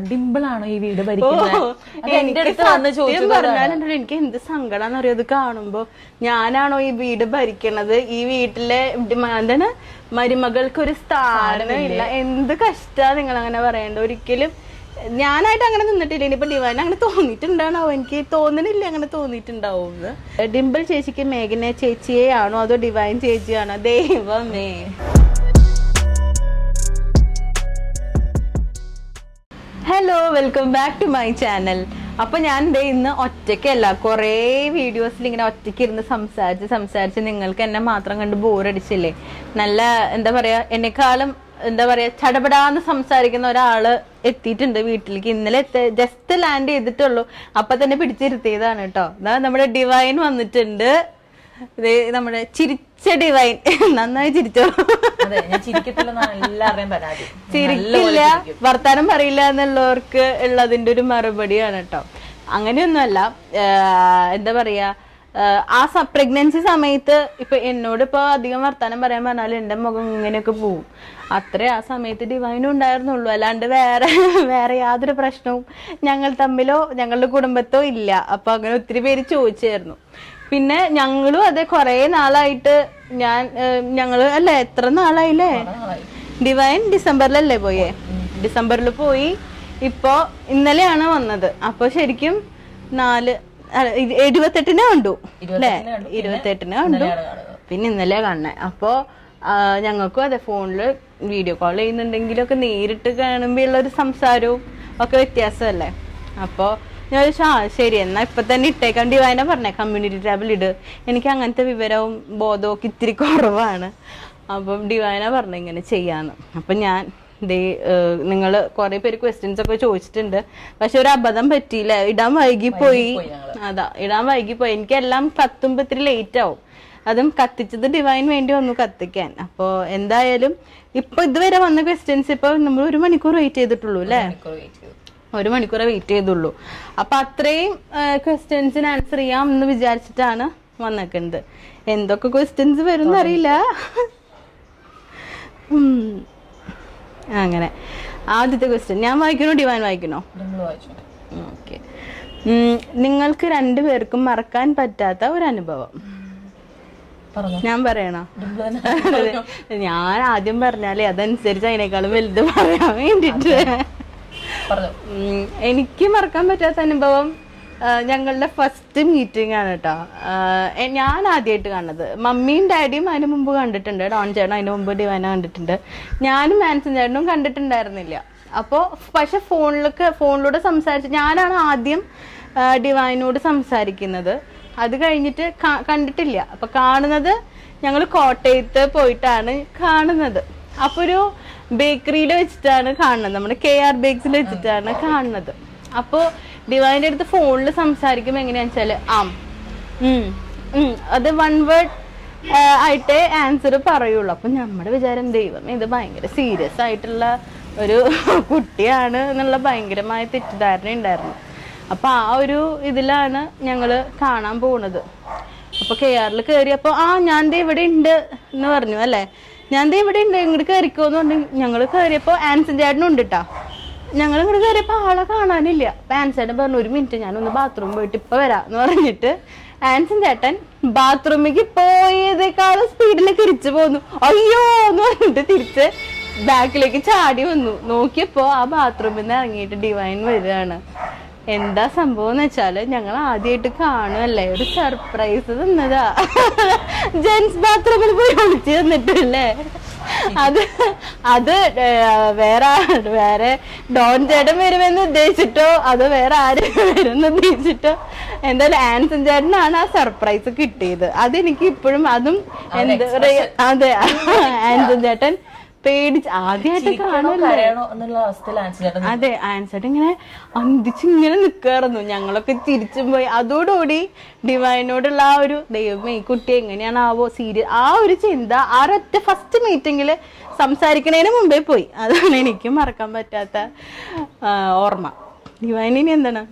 ഡിംപിൾ ആണോ ഈ വീട് ഭരിക്കുന്നത് അത് എന്റെ എനിക്ക് അടുത്ത് വന്ന് സത്യം ചോദിച്ചു പറഞ്ഞാലുണ്ടല്ലോ എനിക്ക് എന്ത് സങ്കടാന്ന് അറിയോ ഇത് കാണുമ്പോ ഞാനാണോ ഈ വീട് ഭരിക്കണത് ഈ വീട്ടിലെ ഡി- മ- എന്താണ് മരുമകൾക്ക് ഒരു സ്ഥാനം ഇല്ല എന്ത് കഷ്ടാ നിങ്ങൾ അങ്ങനെ പറയണ്ട ഒരിക്കലും ഞാനായിട്ട് അങ്ങനെ നിന്നിട്ടില്ല ഇനിയിപ്പോ ഡിവൈൻ അങ്ങനെ തോന്നിയിട്ടുണ്ടാണോ എനിക്ക് തോന്നണില്ല അങ്ങനെ തോന്നിയിട്ടുണ്ടാവും ഡിംപിൾ ചേച്ചിക്ക് മേഘന ചേച്ചിയെ ആണോ അതോ ഡിവൈൻ ചേച്ചിയാണോ ദൈവമേ hello welcome back to my channel അപ്പൊ ഞാൻ ദേ ഇന്ന് ഒറ്റയ്ക്കല്ല കുറേ വീഡിയോസിൽ ഇങ്ങനെ ഒറ്റയ്ക്ക് ഇരുന്ന് സംസാരിച്ച് സംസാരിച്ച് നിങ്ങൾക്ക് എന്നെ മാത്രം കണ്ട് ബോറടിച്ചില്ലേ നല്ല എന്താ പറയാ എന്നെക്കാളും എന്താ പറയാ ചടപടാന്ന് സംസാരിക്കുന്ന ഒരാള് എത്തിയിട്ടുണ്ട് വീട്ടിലേക്ക് ഇന്നലെ ജസ്റ്റ് ലാൻഡ് ചെയ്തിട്ടുള്ളൂ അപ്പൊ തന്നെ പിടിച്ചിരുത്തിയതാണ് കേട്ടോ ഇതാ നമ്മുടെ ഡിവൈൻ വന്നിട്ടുണ്ട് ദേ നമ്മുടെ ചിരിച്ച ഡിവൈൻ നന്നായി ചിരിച്ചോ അതെ ഞാൻ ചിരിക്കത്തില്ലെന്നാണ് എല്ലാവരുടെയും പരാതി ചിരിക്കില്ല വർത്താനം പറയില്ല എന്നുള്ളവർക്ക് ഉള്ളതിന്റെ ഒരു മറുപടിയാണ് കേട്ടോ അങ്ങനെയൊന്നുമല്ല ആഹ് എന്താ പറയാ ആഹ് ആ പ്രഗ്നൻസി സമയത്ത് ഇപ്പൊ എന്നോട് ഇപ്പൊ അധികം വർത്താനം പറയാൻ പറഞ്ഞാൽ എന്റെ മുഖം ഇങ്ങനെയൊക്കെ പോവും അത്രേ ആ സമയത്ത് ഡിവൈനും ഉണ്ടായിരുന്നുള്ളൂ അല്ലാണ്ട് വേറെ വേറെ യാതൊരു പ്രശ്നവും ഞങ്ങൾ തമ്മിലോ ഞങ്ങളുടെ കുടുംബത്തോ ഇല്ല അപ്പൊ അങ്ങനെ ഒത്തിരി പേര് ചോദിച്ചായിരുന്നു പിന്നെ ഞങ്ങളും അതെ കുറേ നാളായിട്ട് ഞാൻ ഏഹ് ഞങ്ങള് അല്ലേ എത്ര നാളായില്ലേ ഡിവൈൻ ഡിസംബറിലല്ലേ പോയേ ഡിസംബറിൽ പോയി ഇപ്പോ ഇന്നലെയാണ് വന്നത് അപ്പൊ ശരിക്കും നാല് അല്ല, ഇ- എഴുപത്തെട്ടിന് കണ്ടു അല്ലേ ഇരുപത്തെട്ടിന് കണ്ടു പിന്നെ ഇന്നലെ കാണണേ അപ്പോ ആ, ഞങ്ങൾക്കും അതെ ഫോണില് വീഡിയോ കോൾ ചെയ്യുന്നുണ്ടെങ്കിലൊക്കെ നേരിട്ട് കാണുമ്പോ ഉള്ള ഒരു സംസാരവും ഒക്കെ വ്യത്യാസമല്ലേ അപ്പോ ഞാൻ ചോദിച്ചു ആ ശരി എന്നാ ഇപ്പൊ തന്നെ ഇട്ടേക്കാൻ ഡിവൈന പറഞ്ഞേ കമ്മ്യൂണിറ്റി ടാബിൽ ഇട് എനിക്ക് അങ്ങനത്തെ വിവരവും ബോധവും ഒക്കെ ഇത്തിരി കുറവാണ് അപ്പം ഡിവൈന പറഞ്ഞു ഇങ്ങനെ ചെയ്യാന്ന് അപ്പൊ ഞാൻ ദേ നിങ്ങൾ കുറെ പേര് ക്വസ്റ്റ്യൻസ് ഒക്കെ ചോദിച്ചിട്ടുണ്ട് പക്ഷെ ഒരു അബദ്ധം പറ്റിയില്ല ഇടാൻ വൈകിപ്പോയി അതാ ഇടാൻ വൈകിപ്പോയി എനിക്കെല്ലാം കത്തുമ്പോ ഇത്തിരി ലേറ്റ് ആവും അതും കത്തിച്ചത് ഡിവൈൻ വേണ്ടി വന്നു കത്തിക്കാൻ അപ്പോ എന്തായാലും ഇപ്പൊ ഇതുവരെ വന്ന ക്വസ്റ്റ്യൻസ് ഇപ്പൊ നമ്മൾ ഒരു മണിക്കൂർ വെയിറ്റ് ചെയ്തിട്ടുള്ളൂ അല്ലേ ഒരു മണിക്കൂറേ വെയിറ്റ് ചെയ്തുള്ളൂ അപ്പൊ അത്രയും ക്വസ്റ്റ്യൻസിന് ആൻസർ ചെയ്യാം എന്ന് വിചാരിച്ചിട്ടാണ് വന്നേക്കുന്നത് എന്തൊക്കെ ക്വസ്റ്റ്യൻസ് വരും അറിയില്ല ഉം. അങ്ങനെ ആദ്യത്തെ ക്വസ്റ്റ്യൻ ഞാൻ വായിക്കണോ ഡിവാൻ വായിക്കണോ ഡിംപിൾ വായിച്ചു ഓക്കെ നിങ്ങൾക്ക് രണ്ടുപേർക്കും മറക്കാൻ പറ്റാത്ത ഒരു അനുഭവം പറഞ്ഞോ ഞാൻ പറയണോ ഡിംപിൾ തന്നെ ഞാൻ ആദ്യം പറഞ്ഞാലേ അതനുസരിച്ച് അതിനേക്കാളും വലുത് പറയാൻ വേണ്ടിട്ട് പറഞ്ഞോ ഉം, എനിക്ക് മറക്കാൻ പറ്റാത്ത അനുഭവം ആ, ഞങ്ങളുടെ ഫസ്റ്റ് മീറ്റിംഗ് ആണ് കേട്ടോ ആ, എ- ഞാൻ ആദ്യമായിട്ട് കാണുന്നത് മമ്മിയും ഡാഡിയും അതിന് മുമ്പ് കണ്ടിട്ടുണ്ട് ഡോൺ ചേട്ടൻ അതിന് മുമ്പ് ഡിവൈന കണ്ടിട്ടുണ്ട് ഞാനും മാൻസൺ ചേട്ടനും കണ്ടിട്ടുണ്ടായിരുന്നില്ല അപ്പോൾ പക്ഷെ ഫോണിലൊക്കെ ഫോണിലൂടെ സംസാരിച്ച് ഞാനാണ് ആദ്യം ആ, ഡിവൈനോട് സംസാരിക്കുന്നത് അത് കഴിഞ്ഞിട്ട് കാ- കണ്ടിട്ടില്ല അപ്പൊ കാണുന്നത് ഞങ്ങൾ കോട്ടയത്ത് പോയിട്ടാണ് കാണുന്നത് അപ്പൊ ഒരു ബേക്കറിയിൽ വെച്ചിട്ടാണ് കാണുന്നത് നമ്മുടെ കെ ആർ ബേക്സിൽ വെച്ചിട്ടാണ് കാണുന്നത് അപ്പോ ഡിവൈൻ്റെ അടുത്ത് ഫോണിൽ സംസാരിക്കുമ്പോൾ എങ്ങനെയാന്ന് വെച്ചാല് ആം ഉം, ഉം, അത് വൺ വേർഡ് ആയിട്ടേ ആൻസർ പറയുള്ളൂ അപ്പൊ നമ്മുടെ വിചാരം ദൈവം ഇത് ഭയങ്കര സീരിയസ് ആയിട്ടുള്ള ഒരു കുട്ടിയാണ് എന്നുള്ള ഭയങ്കരമായ തെറ്റിദ്ധാരണ ഉണ്ടായിരുന്നു അപ്പൊ ആ ഒരു ഇതിലാണ് ഞങ്ങള് കാണാൻ പോകുന്നത് അപ്പൊ കെ ആറിൽ കയറിയപ്പോ ആ ഞാൻ ദേ ഇവിടെ ഉണ്ട് എന്ന് പറഞ്ഞു അല്ലേ ഞാൻ ദേ ഇവിടെ ഉണ്ട് ഇങ്ങോട്ട് കയറിക്കോന്ന് പറഞ്ഞു ഞങ്ങള് കയറിയപ്പോ ആൻസൺ ചേട്ടനും ഉണ്ട് കേട്ടാ ഞങ്ങൾ ഇങ്ങോട്ട് കയറിയപ്പോ ആളെ കാണാനില്ല അപ്പൊ ആൻസൺ ചേട്ടൻ പറഞ്ഞു ഒരു മിനിറ്റ് ഞാനൊന്ന് ബാത്റൂം പോയിട്ട് ഇപ്പൊ വരാം എന്ന് പറഞ്ഞിട്ട് ആൻസൺ ചേട്ടൻ ബാത്റൂമിലേക്ക് പോയതേക്കാളും സ്പീഡിൽ തിരിച്ചു പോന്നു അയ്യോ എന്ന് പറഞ്ഞിട്ട് തിരിച്ച് ബാക്കിലേക്ക് ചാടി വന്നു നോക്കിയപ്പോ ആ ബാത്റൂമിൽ നിന്ന് ഇറങ്ങിയിട്ട് ഡിവൈൻ വരികയാണ് എന്താ സംഭവം എന്ന് വെച്ചാല് ഞങ്ങൾ ആദ്യമായിട്ട് കാണുമല്ലേ ഒരു സർപ്രൈസ് തന്നതാ ജെന്റ്സ് ബാത്റൂമിൽ പോയി ഒളിച്ചു തന്നിട്ടല്ലേ അത് അത് ഏ, വേറെ ആ- വേറെ ഡോൺ ചേട്ടൻ വരുമെന്ന് ഉദ്ദേശിച്ചിട്ടോ അത് വേറെ ആരും വരുമെന്ന് ഉദ്ദേശിച്ചിട്ടോ എന്തായാലും ആൻസൺ ചേട്ടനാണ് ആ സർപ്രൈസ് കിട്ടിയത് അതെനിക്ക് ഇപ്പോഴും അതും എന്ത് പറയാ അതെ ആൻസൺ ചേട്ടൻ പേടിച്ച് ആദ്യമായിട്ട് ചിരിക്കണോ കാണുമല്ലേ കരയണോ എന്നുള്ള അവസ്ഥയിൽ ആൻസർ ചേട്ടൻ അതെ ആൻസർ ഇങ്ങനെ അന്തിച്ച് ഇങ്ങനെ നിക്കായിരുന്നു ഞങ്ങളൊക്കെ തിരിച്ചും പോയി അതോടുകൂടി ഡിവൈനോടുള്ള ആ ഒരു ദൈവമേ ഈ കുട്ടി എങ്ങനെയാണ് ആവോ സീരിയസ് ആ ഒരു ചിന്ത ആ ഒരൊറ്റ ഫസ്റ്റ് മീറ്റിംഗിൽ സംസാരിക്കണതിന് മുമ്പേ പോയി അതാണ് എനിക്ക് മറക്കാൻ പറ്റാത്ത ആ, ഓർമ്മ ഡിവൈനിന് എന്താണ്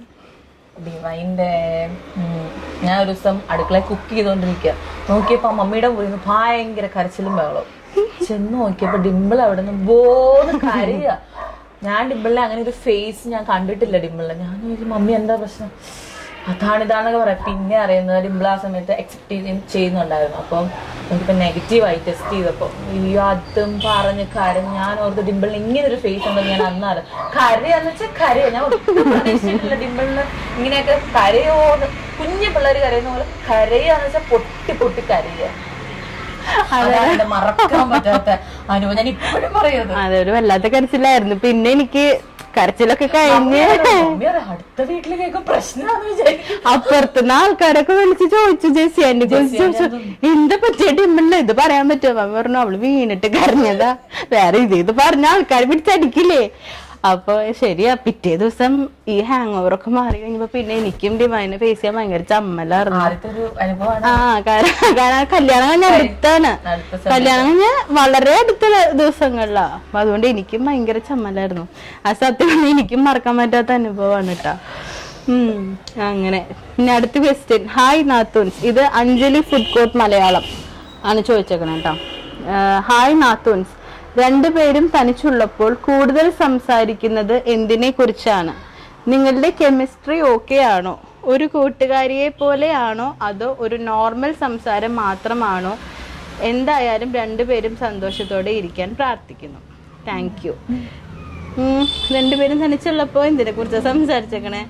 ഡിവൈൻ്റെ ഉം, ഞാൻ ഒരു ദിവസം അടുക്കളയിൽ കുക്ക് ചെയ്തോണ്ടിരിക്കുക നോക്കിയപ്പോ മമ്മിയുടെ മുറിയിൽ നിന്ന് ഭയങ്കര കരച്ചിലും ബഹളവും ചെന്ന് നോക്കിയപ്പോ ഡിമ്പിൾ അവിടെ നിന്ന് ബോന്ന് കരയുക ഞാൻ ഡിമ്പിളിനെ അങ്ങനെ ഒരു ഫേസ് ഞാൻ കണ്ടിട്ടില്ല ഡിമ്പിളിനെ ഞാൻ ചോദിച്ചു മമ്മി എന്താ പ്രശ്നം അതാണ് ഇതാന്നൊക്കെ പറയാം പിന്നെ അറിയുന്നത് ഡിമ്പിൾ ആ സമയത്ത് എക്സെപ്റ്റ് ചെയ്യുന്നുണ്ടായിരുന്നു അപ്പം എനിക്കിപ്പോ നെഗറ്റീവായി ടെസ്റ്റ് ചെയ്തപ്പോ അയ്യോ അതും പറഞ്ഞ് കരഞ്ഞ് ഞാൻ ഓർത്ത് ഡിമ്പിളിന് ഇങ്ങനെ ഒരു ഫേസ് ഉണ്ടെന്ന് ഞാൻ അന്നാറ് കരയാന്ന് വെച്ചാൽ കരയോ ഞാൻ ഒട്ടും പ്രതീക്ഷിച്ചിട്ടില്ല ഡിമ്പിളിന് ഇങ്ങനെയൊക്കെ കരയോന്ന് കുഞ്ഞു പിള്ളേര് കരയുന്ന പോലെ കരയാന്ന് വെച്ചാൽ പൊട്ടി പൊട്ടി കരയുക അതാണ് എന്റെ മറക്കാൻ പറ്റാത്ത അനുഭവം ഞാൻ ഇപ്പോഴും പറയുന്നത് അതൊരു വല്ലാത്ത കരച്ചിലായിരുന്നു പിന്നെ എനിക്ക് കരച്ചിലൊക്കെ കഴിഞ്ഞ് മമ്മി പറയും, അടുത്ത വീട്ടിൽ കേൾക്കും പ്രശ്നമാണെന്ന് വിചാരിക്കും അപ്പുറത്തുനിന്ന് ആൾക്കാരൊക്കെ വിളിച്ച് ചോദിച്ചു ജെസ്സി എന്നെ കുറിച്ച് ചോദിച്ചു എന്താ പറ്റിയ ഡിമ്പിളിന് ഇത് പറയാൻ പറ്റുമോ മമ്മി പറഞ്ഞു അവള് വീണിട്ട് കരഞ്ഞതാ വേറെ ഇത് ഇത് പറഞ്ഞ ആൾക്കാർ പിടിച്ചടിക്കില്ലേ അപ്പൊ ശരിയാ പിറ്റേ ദിവസം ഈ ഹാങ് ഓവർ ഒക്കെ മാറി കഴിഞ്ഞപ്പോ പിന്നെ എനിക്കും ഡിവൈനെ ഫേസ് ചെയ്യാൻ ഭയങ്കര ചമ്മലായിരുന്നു ആദ്യത്തെ ഒരു അനുഭവമാണ് ആ കാരണം കാരണം കല്യാണം കഴിഞ്ഞ അടുത്താണ് അടുത്ത കല്യാണം കഴിഞ്ഞ വളരെ അടുത്ത ദിവസങ്ങളിലാ അപ്പൊ അതുകൊണ്ട് എനിക്കും ഭയങ്കര ചമ്മലായിരുന്നു ആ സത്യം പറഞ്ഞാ എനിക്കും മറക്കാൻ പറ്റാത്ത അനുഭവമാണ് കേട്ടാ ഉം അങ്ങനെ പിന്നെ അടുത്ത ക്വസ്റ്റ്യൻ ഹായ് നാത്തൂൻസ് ഇത് അഞ്ജലി ഫുഡ് കോർട്ട് മലയാളം ആണ് ചോദിച്ചേക്കണം കേട്ടോ ഹായ് നാത്തൂൻസ് രണ്ടുപേരും തനിച്ചുള്ളപ്പോൾ കൂടുതൽ സംസാരിക്കുന്നത് എന്തിനെ കുറിച്ചാണ് നിങ്ങളുടെ കെമിസ്ട്രി ഓക്കെ ആണോ ഒരു കൂട്ടുകാരിയെ പോലെയാണോ അതോ ഒരു നോർമൽ സംസാരം മാത്രമാണോ എന്തായാലും രണ്ടുപേരും സന്തോഷത്തോടെ ഇരിക്കാൻ പ്രാർത്ഥിക്കുന്നു താങ്ക് യു രണ്ടുപേരും തനിച്ചുള്ളപ്പോ എന്തിനെ കുറിച്ചാ സംസാരിച്ചേക്കണേ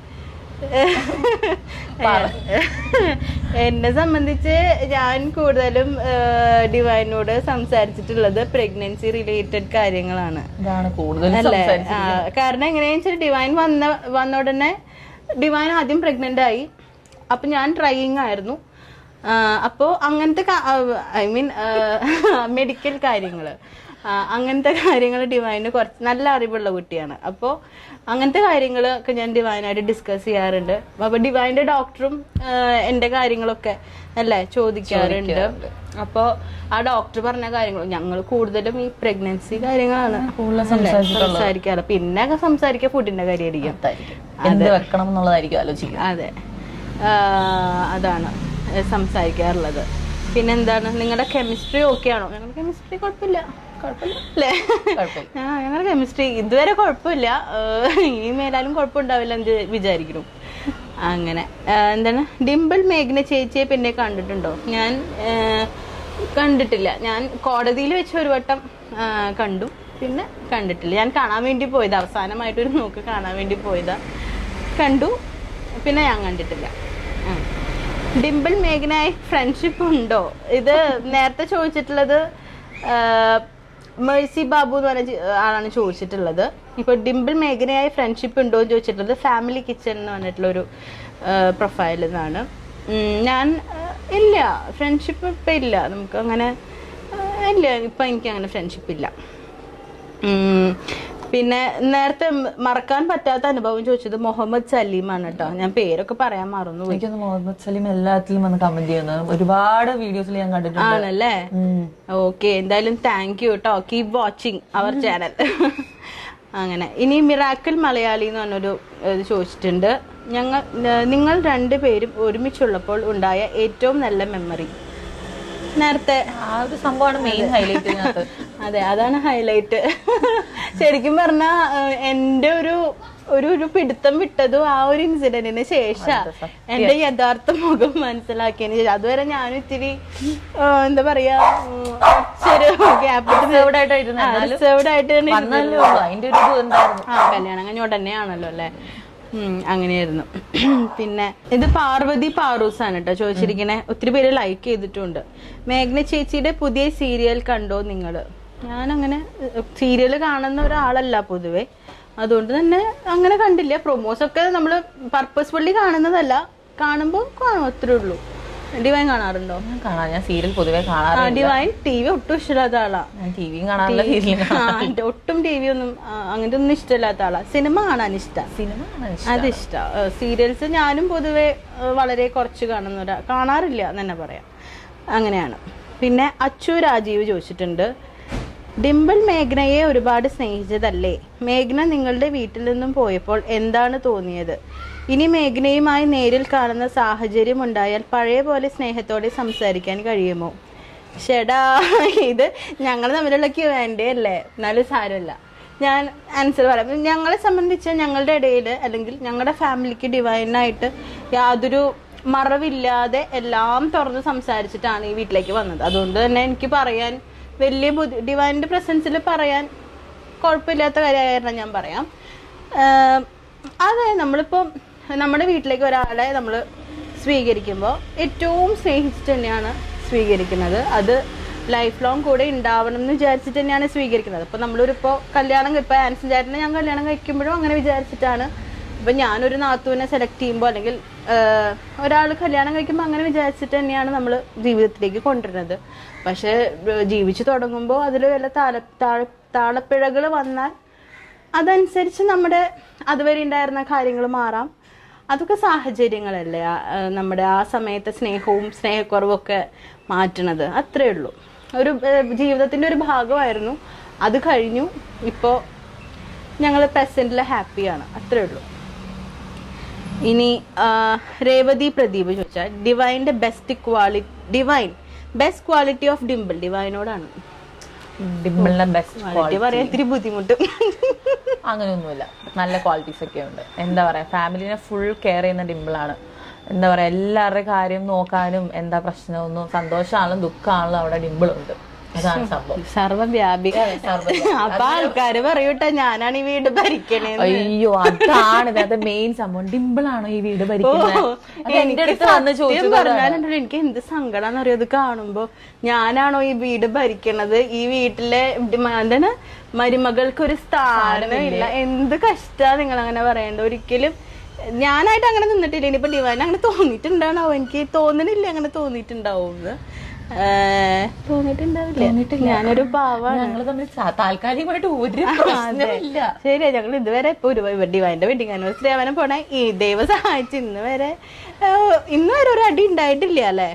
എന്നെ സംബന്ധിച്ച് ഞാൻ കൂടുതലും ഡിവൈനോട് സംസാരിച്ചിട്ടുള്ളത് പ്രഗ്നൻസി റിലേറ്റഡ് കാര്യങ്ങളാണ് ഇതാണ് കൂടുതൽ അല്ലേ ആ, കാരണം എങ്ങനെയാന്ന് വെച്ചാൽ ഡിവൈൻ വന്ന വന്ന ഉടനെ ഡിവൈൻ ആദ്യം പ്രഗ്നന്റ് ആയി അപ്പൊ ഞാൻ ട്രൈയിങ് ആയിരുന്നു ആ, അപ്പോ അങ്ങനത്തെ ഐ മീൻ മെഡിക്കൽ കാര്യങ്ങള് ആ, അങ്ങനത്തെ കാര്യങ്ങൾ ഡിവൈന് കുറച്ച് നല്ല അറിവുള്ള കുട്ടിയാണ് അപ്പോൾ അങ്ങനത്തെ കാര്യങ്ങളൊക്കെ ഞാൻ ഡിവൈനായിട്ട് ഡിസ്കസ് ചെയ്യാറുണ്ട് അപ്പൊ ഡിവൈൻ്റെ ഡോക്ടറും എൻ്റെ കാര്യങ്ങളൊക്കെ അല്ലേ ചോദിക്കാറുണ്ട് അപ്പോൾ ആ ഡോക്ടർ പറഞ്ഞ കാര്യങ്ങൾ ഞങ്ങൾ കൂടുതലും ഈ പ്രഗ്നൻസി കാര്യങ്ങളാണ് അല്ലേ സംസാരിക്കാറ് പിന്നെ ഒക്കെ സംസാരിക്കുക ഫുഡിന്റെ കാര്യമായിരിക്കും എന്ത് വെക്കണം എന്നുള്ളതായിരിക്കും ആലോചിക്കുക അതെ ആ, അതാണ് ഏ, സംസാരിക്കാറുള്ളത് പിന്നെ എന്താണ് നിങ്ങളുടെ കെമിസ്ട്രി ഓക്കെ ആണോ ഞങ്ങളുടെ കെമിസ്ട്രി കുഴപ്പമില്ല കുഴപ്പമില്ല അല്ലേ കുഴപ്പമില്ല ആ ഞങ്ങളുടെ കെമിസ്ട്രി ഇതുവരെ കുഴപ്പമില്ല ഏഹ്, ഇനി മേലാലും കുഴപ്പമുണ്ടാവില്ല എന്ന് വിചാരിക്കുന്നു അങ്ങനെ ആ, എന്താണ് ഡിംപിൾ മേഘന ചേച്ചിയെ പിന്നെ കണ്ടിട്ടുണ്ടോ ഞാൻ ഏഹ്, കണ്ടിട്ടില്ല ഞാൻ കോടതിയിൽ വെച്ച് ഒരു വട്ടം ആ, കണ്ടു പിന്നെ കണ്ടിട്ടില്ല ഞാൻ കാണാൻ വേണ്ടി പോയതാ അവസാനമായിട്ട് ഒരു നോക്ക് കാണാൻ വേണ്ടി പോയതാ കണ്ടു പിന്നെ ഞാൻ കണ്ടിട്ടില്ല ആ. ഡിംപിൾ മേഘനായി ഫ്രണ്ട്ഷിപ്പ് ഉണ്ടോ ഇത് നേരത്തെ ചോദിച്ചിട്ടുള്ളത് ആ, മേഴ്സി ബാബു എന്ന് പറഞ്ഞ ചെ- ആളാണ് ചോദിച്ചിട്ടുള്ളത് ഇപ്പൊ ഡിംപിൾ മേഘനയായി ഫ്രണ്ട്ഷിപ്പ് ഉണ്ടോ എന്ന് ചോദിച്ചിട്ടുള്ളത് ഫാമിലി കിച്ചൺ എന്ന് പറഞ്ഞിട്ടുള്ള ഒരു പ്രൊഫൈലിൽ നിന്നാണ് ഉം, ഞാൻ ആ, ഇല്ല ഫ്രണ്ട്ഷിപ്പ് ഇപ്പം ഇല്ല നമുക്ക് അങ്ങനെ ആ, ഇല്ല ഇപ്പം എനിക്ക് അങ്ങനെ ഫ്രണ്ട്ഷിപ്പ് ഇല്ല ഉം. പിന്നെ നേരത്തെ മ- മറക്കാൻ പറ്റാത്ത അനുഭവം ചോദിച്ചത് മുഹമ്മദ് സലീമാണ് കേട്ടോ ഞാൻ പേരൊക്കെ പറയാൻ മറന്നുപോയി എനിക്കൊന്ന് മുഹമ്മദ് സലീം എല്ലാത്തിലും വന്ന് കമന്റ് ചെയ്യുന്നത് ഒരുപാട് വീഡിയോസിൽ ഞാൻ കണ്ടിട്ടുണ്ട് ആണല്ലേ ഉം. ഓക്കെ എന്തായാലും താങ്ക് യു കേട്ടോ കീപ് വാച്ചിങ് അവർ ചാനൽ അങ്ങനെ ഇനി മിറാക്കിൾ മലയാളി എന്ന് പറഞ്ഞൊരു ഇത് ചോദിച്ചിട്ടുണ്ട് ഞങ്ങൾ ന- നിങ്ങൾ രണ്ടുപേരും ഒരുമിച്ചുള്ളപ്പോൾ ഉണ്ടായ ഏറ്റവും നല്ല മെമ്മറി നേരത്തെ ആ ഒരു സംഭവമാണ് മെയിൻ ഹൈലൈറ്റ് ഇതിനകത്ത് അതെ അതാണ് ഹൈലൈറ്റ് ശരിക്കും പറഞ്ഞ എന്റെ ഒരു ഒരു ഒരു പിടുത്തം വിട്ടതും ആ ഒരു ഇൻസിഡന്റിന് ശേഷം എന്റെ യഥാർത്ഥ മുഖം മനസ്സിലാക്കിയതിന് ശേഷം അതുവരെ ഞാനും ഇത്തിരി ആ, എന്താ പറയാ ഉം, കുറച്ചൊരു ഗ്യാപ്പ് Reserved ആയിട്ടായിരുന്നു. എന്നാലും റിസർവ്ഡ് ആയിട്ട് തന്നെ വന്നല്ലേ ഉള്ളൂ അതിന്റെ ഒരു ഇത് എന്തായിരുന്നു ആ കല്യാണം കഴിഞ്ഞ ഉടനെയാണല്ലോ അല്ലേ ഉം, അങ്ങനെയായിരുന്നു പിന്നെ ഇത് പാർവതി പാറൂസ് ആണ് കേട്ടോ ചോദിച്ചിരിക്കണേ ഒത്തിരി പേര് ലൈക്ക് ചെയ്തിട്ടുണ്ട് മേഘ്ന ചേച്ചിയുടെ പുതിയ സീരിയൽ കണ്ടോ നിങ്ങള് ഞാനങ്ങനെ സീരിയൽ കാണുന്ന ഒരാളല്ല പൊതുവെ അതുകൊണ്ട് തന്നെ അങ്ങനെ കണ്ടില്ല പ്രൊമോസ് ഒക്കെ നമ്മൾ പർപ്പസ്ഫുള്ളി കാണുന്നതല്ല കാണുമ്പോൾ കാണും അത്രേ ഉള്ളൂ ഡിവൈൻ കാണാറുണ്ടോ ഞാൻ കാണാം ഞാൻ സീരിയൽ പൊതുവെ ആ കാണാറില്ല ഡിവൈൻ ടി വി ഒട്ടും ഇഷ്ടമില്ലാത്ത ആളാ ഞാൻ ടിവിയും കാണാറില്ല സീരിയലും ആ, എന്റെ ഒട്ടും ടി വി ഒന്നും ആ, അങ്ങനത്തെ ഒന്നും ഇഷ്ടമില്ലാത്ത ആളാ സിനിമ കാണാൻ ഇഷ്ടം സിനിമ കാണാൻ ഇഷ്ടം. അത് ഇഷ്ടം സീരിയൽസ് ഞാനും പൊതുവെ ഏഹ്, വളരെ കുറച്ച് കാണുന്ന ഒരാ കാണാറില്ല എന്ന് തന്നെ പറയാം അങ്ങനെയാണ് പിന്നെ അച്ചു രാജീവ് ചോദിച്ചിട്ടുണ്ട് ഡിംപിൾ മേഘ്നയെ ഒരുപാട് സ്നേഹിച്ചതല്ലേ മേഘ്ന നിങ്ങളുടെ വീട്ടിൽ നിന്നും പോയപ്പോൾ എന്താണ് തോന്നിയത് ഇനി മേഘ്നയുമായി നേരിൽ കാണുന്ന സാഹചര്യം ഉണ്ടായാൽ പഴയ പോലെ സ്നേഹത്തോടെ സംസാരിക്കാൻ കഴിയുമോ ഷെടാ ഇത് ഞങ്ങൾ തമ്മിലുള്ള ക്യൂ വേണ്ടേ അല്ലേ എന്നാലും സാരമില്ല ഞാൻ ആൻസർ പറയാം ഞങ്ങളെ സംബന്ധിച്ച് ഞങ്ങളുടെ ഇടയിൽ അല്ലെങ്കിൽ ഞങ്ങളുടെ ഫാമിലിക്ക് ഡിവൈനായിട്ട് യാതൊരു മറവില്ലാതെ എല്ലാം തുറന്ന് സംസാരിച്ചിട്ടാണ് ഈ വീട്ടിലേക്ക് വന്നത് അതുകൊണ്ട് തന്നെ എനിക്ക് പറയാൻ വലിയ ബുദ്ധി ഡിവൈനിന്റെ പ്രസൻസിൽ പറയാൻ കുഴപ്പമില്ലാത്ത കാര്യമായിരുന്നു ഞാൻ പറയാം ആഹ് അതെ നമ്മളിപ്പോൾ നമ്മുടെ വീട്ടിലേക്ക് ഒരാളെ നമ്മൾ സ്വീകരിക്കുമ്പോൾ ഏറ്റവും സ്നേഹിച്ചിട്ട് തന്നെയാണ് സ്വീകരിക്കുന്നത് അത് ലൈഫ് ലോങ് കൂടെ ഉണ്ടാവണം എന്ന് വിചാരിച്ചിട്ട് തന്നെയാണ് സ്വീകരിക്കുന്നത് അപ്പോൾ നമ്മളൊരു ഇപ്പോൾ കല്യാണം ഇപ്പോൾ ആൻസൺ ചേട്ടനെ ഞാൻ കല്യാണം കഴിക്കുമ്പോഴും അങ്ങനെ വിചാരിച്ചിട്ടാണ് ഇപ്പം ഞാനൊരു നാത്തുവിനെ സെലക്ട് ചെയ്യുമ്പോൾ അല്ലെങ്കിൽ ഒരാൾ കല്യാണം കഴിക്കുമ്പോൾ അങ്ങനെ വിചാരിച്ചിട്ട് തന്നെയാണ് നമ്മൾ ജീവിതത്തിലേക്ക് കൊണ്ടുവരുന്നത് പക്ഷേ ഏഹ് ജീവിച്ചു തുടങ്ങുമ്പോൾ അതിൽ വല്ല താള താഴ താളപ്പിഴകൾ വന്നാൽ അതനുസരിച്ച് നമ്മുടെ അതുവരെ ഉണ്ടായിരുന്ന കാര്യങ്ങൾ മാറാം അതൊക്കെ സാഹചര്യങ്ങളല്ലേ ആ, ആ, നമ്മുടെ ആ സമയത്തെ സ്നേഹവും സ്നേഹക്കുറവും ഒക്കെ മാറ്റണത് അത്രേ ഉള്ളൂ ഒരു ഏഹ്, ജീവിതത്തിന്റെ ഒരു ഭാഗമായിരുന്നു അത് കഴിഞ്ഞു ഇപ്പോൾ ഞങ്ങൾ പ്രസന്റിൽ ഹാപ്പിയാണ് അത്രേ ഉള്ളൂ ഇനി ആ, രേവതി പ്രദീപ് ചോദിച്ചാൽ ഡിവൈൻ്റെ best quality Divine best quality of Dimple ഡിവൈനോടാണ് ഡിമ്പിളിന്റെ ബെസ്റ്റ് ക്വാളിറ്റി പറയാൻ ഇത്തിരി ബുദ്ധിമുട്ട് അങ്ങനെയൊന്നുമില്ല നല്ല ക്വാളിറ്റീസ് ഒക്കെ ഉണ്ട് എന്താ പറയാ ഫാമിലിനെ ഫുൾ കെയർ ചെയ്യുന്ന ഡിമ്പിളാണ് എന്താ പറയാ എല്ലാവരുടെ കാര്യം നോക്കാനും എന്താ പ്രശ്നമൊന്നും സന്തോഷമാണെങ്കിലും ദുഃഖമാണെങ്കിലും അവിടെ ഡിമ്പിളുണ്ട് അതാണ് സംഭവം സർവ്വവ്യാപി സർവ്വവ്യാപി. അപ്പൊ ആൾക്കാര് പറയൂട്ടെ ഞാനാണ് ഈ വീട് ഭരിക്കണേന്ന് അയ്യോ അതാണ് ഇതിനകത്ത് മെയിൻ സംഭവം ഡിമ്പിളാണോ ഈ വീട് ഭരിക്കുന്നത് അത് എന്റെ അടുത്ത് വന്ന് സത്യം ചോദിച്ചു പറഞ്ഞാലുണ്ടല്ലോ എനിക്ക് എന്ത് സങ്കടാന്ന് അറിയോ ഇത് കാണുമ്പോ ഞാനാണോ ഈ വീട് ഭരിക്കണത് ഈ വീട്ടിലെ ഡി- എന്താണ് മരുമകൾക്ക് ഒരു സ്ഥാനം ഇല്ല എന്ത് കഷ്ടാ നിങ്ങൾ അങ്ങനെ പറയണ്ട ഒരിക്കലും ഞാനായിട്ട് അങ്ങനെ നിന്നിട്ടില്ല ഇനിയിപ്പോ ഡിവൈൻ അങ്ങനെ തോന്നിയിട്ടുണ്ടാണോ എനിക്ക് തോന്നണില്ല അങ്ങനെ തോന്നിയിട്ടുണ്ടാവും ഏഹ് തോന്നിയിട്ടുണ്ടാവില്ല ഞാനൊരു പാവാണ് ഞങ്ങൾ തമ്മിൽ സ- താൽക്കാലികമായിട്ട് ഒരു പ്രശ്നമില്ല ശരിയാ ഞങ്ങൾ ഇതുവരെ ഇപ്പൊ ഒരു ഡിവൈൻ്റെ വെഡിങ് ആനിവേഴ്സറി ആവാനും പോണേ ഈ ദൈവം സഹായിച്ച് ഇന്ന് വരെ ഏഹ്, ഇന്ന് വരെ ഒരു അടി ഉണ്ടായിട്ടില്ല അല്ലേ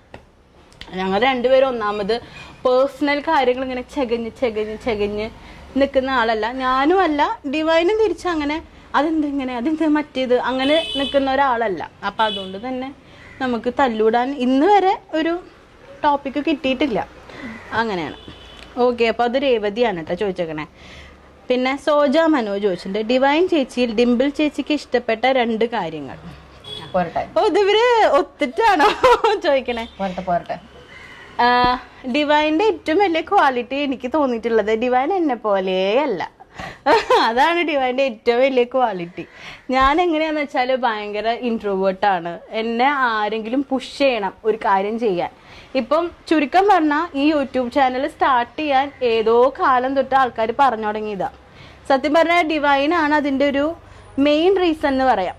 ഞങ്ങൾ രണ്ടുപേരും ഒന്നാമത് പേഴ്സണൽ കാര്യങ്ങൾ ഇങ്ങനെ ചെകഞ്ഞ് ചെകഞ്ഞ് ചെകഞ്ഞ് നിൽക്കുന്ന ആളല്ല ഞാനും അല്ല ഡിവൈനും തിരിച്ച് അങ്ങനെ അതെന്ത് ഇങ്ങനെ അതെന്ത് മറ്റേത് അങ്ങനെ നിൽക്കുന്ന ഒരാളല്ല അപ്പൊ അതുകൊണ്ട് തന്നെ നമുക്ക് തല്ലൂടാൻ ഇന്ന് വരെ ഒരു ടോപ്പിക്ക് കിട്ടിയിട്ടില്ല അങ്ങനെയാണ് ഓക്കെ അപ്പൊ അത് രേവതിയാണ് കേട്ടോ ചോദിച്ചേക്കണേ പിന്നെ സോജ മനോ ചോദിച്ചിട്ടുണ്ട് ഡിവൈൻ ചേച്ചിയിൽ ഡിംപിൾ ചേച്ചിക്ക് ഇഷ്ടപ്പെട്ട രണ്ട് കാര്യങ്ങൾ പോരട്ടെ ഓ ഇതിവര് ഒത്തിട്ടാണോ ചോദിക്കണേ പോരട്ടെ പോരട്ടെ ആഹ് ഡിവൈൻ്റെ ഏറ്റവും വലിയ ക്വാളിറ്റി എനിക്ക് തോന്നിയിട്ടുള്ളത് ഡിവൈൻ എന്നെ പോലെയല്ല അതാണ് ഡിവൈൻ്റെ ഏറ്റവും വലിയ ക്വാളിറ്റി ഞാൻ എങ്ങനെയാന്ന് വെച്ചാൽ ഭയങ്കര ഇൻട്രോവേർട്ടാണ് എന്നെ ആരെങ്കിലും പുഷ് ചെയ്യണം ഒരു കാര്യം ചെയ്യാൻ ഇപ്പം ചുരുക്കം പറഞ്ഞാൽ ഈ യൂട്യൂബ് ചാനൽ സ്റ്റാർട്ട് ചെയ്യാൻ ഏതോ കാലം തൊട്ട് ആൾക്കാർ പറഞ്ഞു തുടങ്ങിയതാ സത്യം പറഞ്ഞാൽ ഡിവൈൻ ആണ് അതിൻ്റെ ഒരു മെയിൻ റീസൺ എന്ന് പറയാം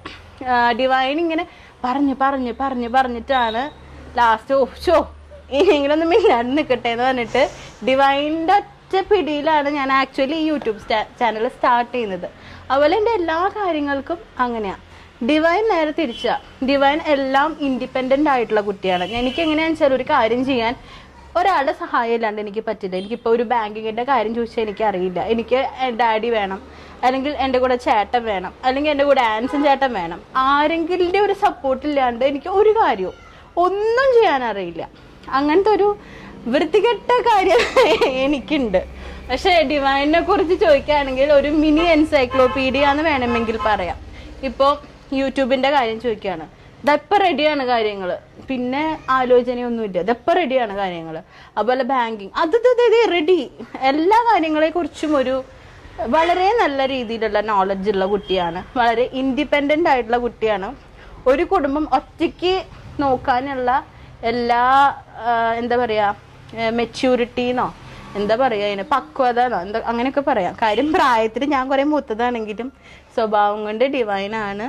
ഡിവൈൻ ഇങ്ങനെ പറഞ്ഞ് പറഞ്ഞ് പറഞ്ഞ് പറഞ്ഞിട്ടാണ് ലാസ്റ്റ് ഓ ഷോ ഇനിയെങ്കിലും മിന്നാണ്ട് നിൽക്കട്ടെ എന്ന് പറഞ്ഞിട്ട് ഡിവൈൻ്റെ ഒറ്റ പിടിയിലാണ് ഞാൻ ആക്ച്വലി ഈ യൂട്യൂബ് ചാനൽ സ്റ്റാർട്ട് ചെയ്യുന്നത് അതുപോലെ എൻ്റെ എല്ലാ കാര്യങ്ങൾക്കും അങ്ങനെയാണ് ഡിവൈൻ നേരെ തിരിച്ചാ ഡിവൈൻ എല്ലാം ഇൻഡിപെൻഡൻ്റ് ആയിട്ടുള്ള കുട്ടിയാണ് എനിക്ക് എങ്ങനെയാണെന്ന് വെച്ചാൽ ഒരു കാര്യം ചെയ്യാൻ ഒരാളുടെ സഹായം ഇല്ലാണ്ട് എനിക്ക് പറ്റില്ല എനിക്കിപ്പോൾ ഒരു ബാങ്കിങ്ങിൻ്റെ കാര്യം ചോദിച്ചാൽ എനിക്ക് അറിയില്ല എനിക്ക് ഡാഡി വേണം അല്ലെങ്കിൽ എൻ്റെ കൂടെ ചേട്ടൻ വേണം അല്ലെങ്കിൽ എൻ്റെ കൂടെ ആൻസൺ ചേട്ടൻ വേണം ആരെങ്കിലും ഒരു സപ്പോർട്ട് ഇല്ലാണ്ട് എനിക്ക് ഒരു കാര്യവും ഒന്നും ചെയ്യാൻ അറിയില്ല അങ്ങനത്തെ ഒരു വൃത്തികെട്ട കാര്യം എനിക്കുണ്ട് പക്ഷെ ഡിവൈനെ കുറിച്ച് ചോദിക്കുകയാണെങ്കിൽ ഒരു മിനി എൻസൈക്ലോപീഡിയ എന്ന് വേണമെങ്കിൽ പറയാം ഇപ്പോൾ യൂട്യൂബിന്റെ കാര്യം ചോദിക്കുകയാണ് ഇതപ്പം റെഡിയാണ് കാര്യങ്ങൾ പിന്നെ ആലോചനയൊന്നുമില്ല ഇതപ്പം റെഡിയാണ് കാര്യങ്ങൾ അതുപോലെ ബാങ്കിങ് അത് റെഡി എല്ലാ കാര്യങ്ങളെ കുറിച്ചും ഒരു വളരെ നല്ല രീതിയിലുള്ള നോളജ് ഉള്ള കുട്ടിയാണ് വളരെ ഇൻഡിപെൻഡൻ്റ് ആയിട്ടുള്ള കുട്ടിയാണ് ഒരു കുടുംബം ഒറ്റയ്ക്ക് നോക്കാനുള്ള എല്ലാ ആ, എന്താ പറയുക മെച്യൂരിറ്റിന്നോ എന്താ പറയുക അതിന് പക്വത എന്നോ എന്താ അങ്ങനെയൊക്കെ പറയാം കാര്യം പ്രായത്തിൽ ഞാൻ കുറേ മൂത്തതാണെങ്കിലും സ്വഭാവം കൊണ്ട് ഡിവൈനാണ്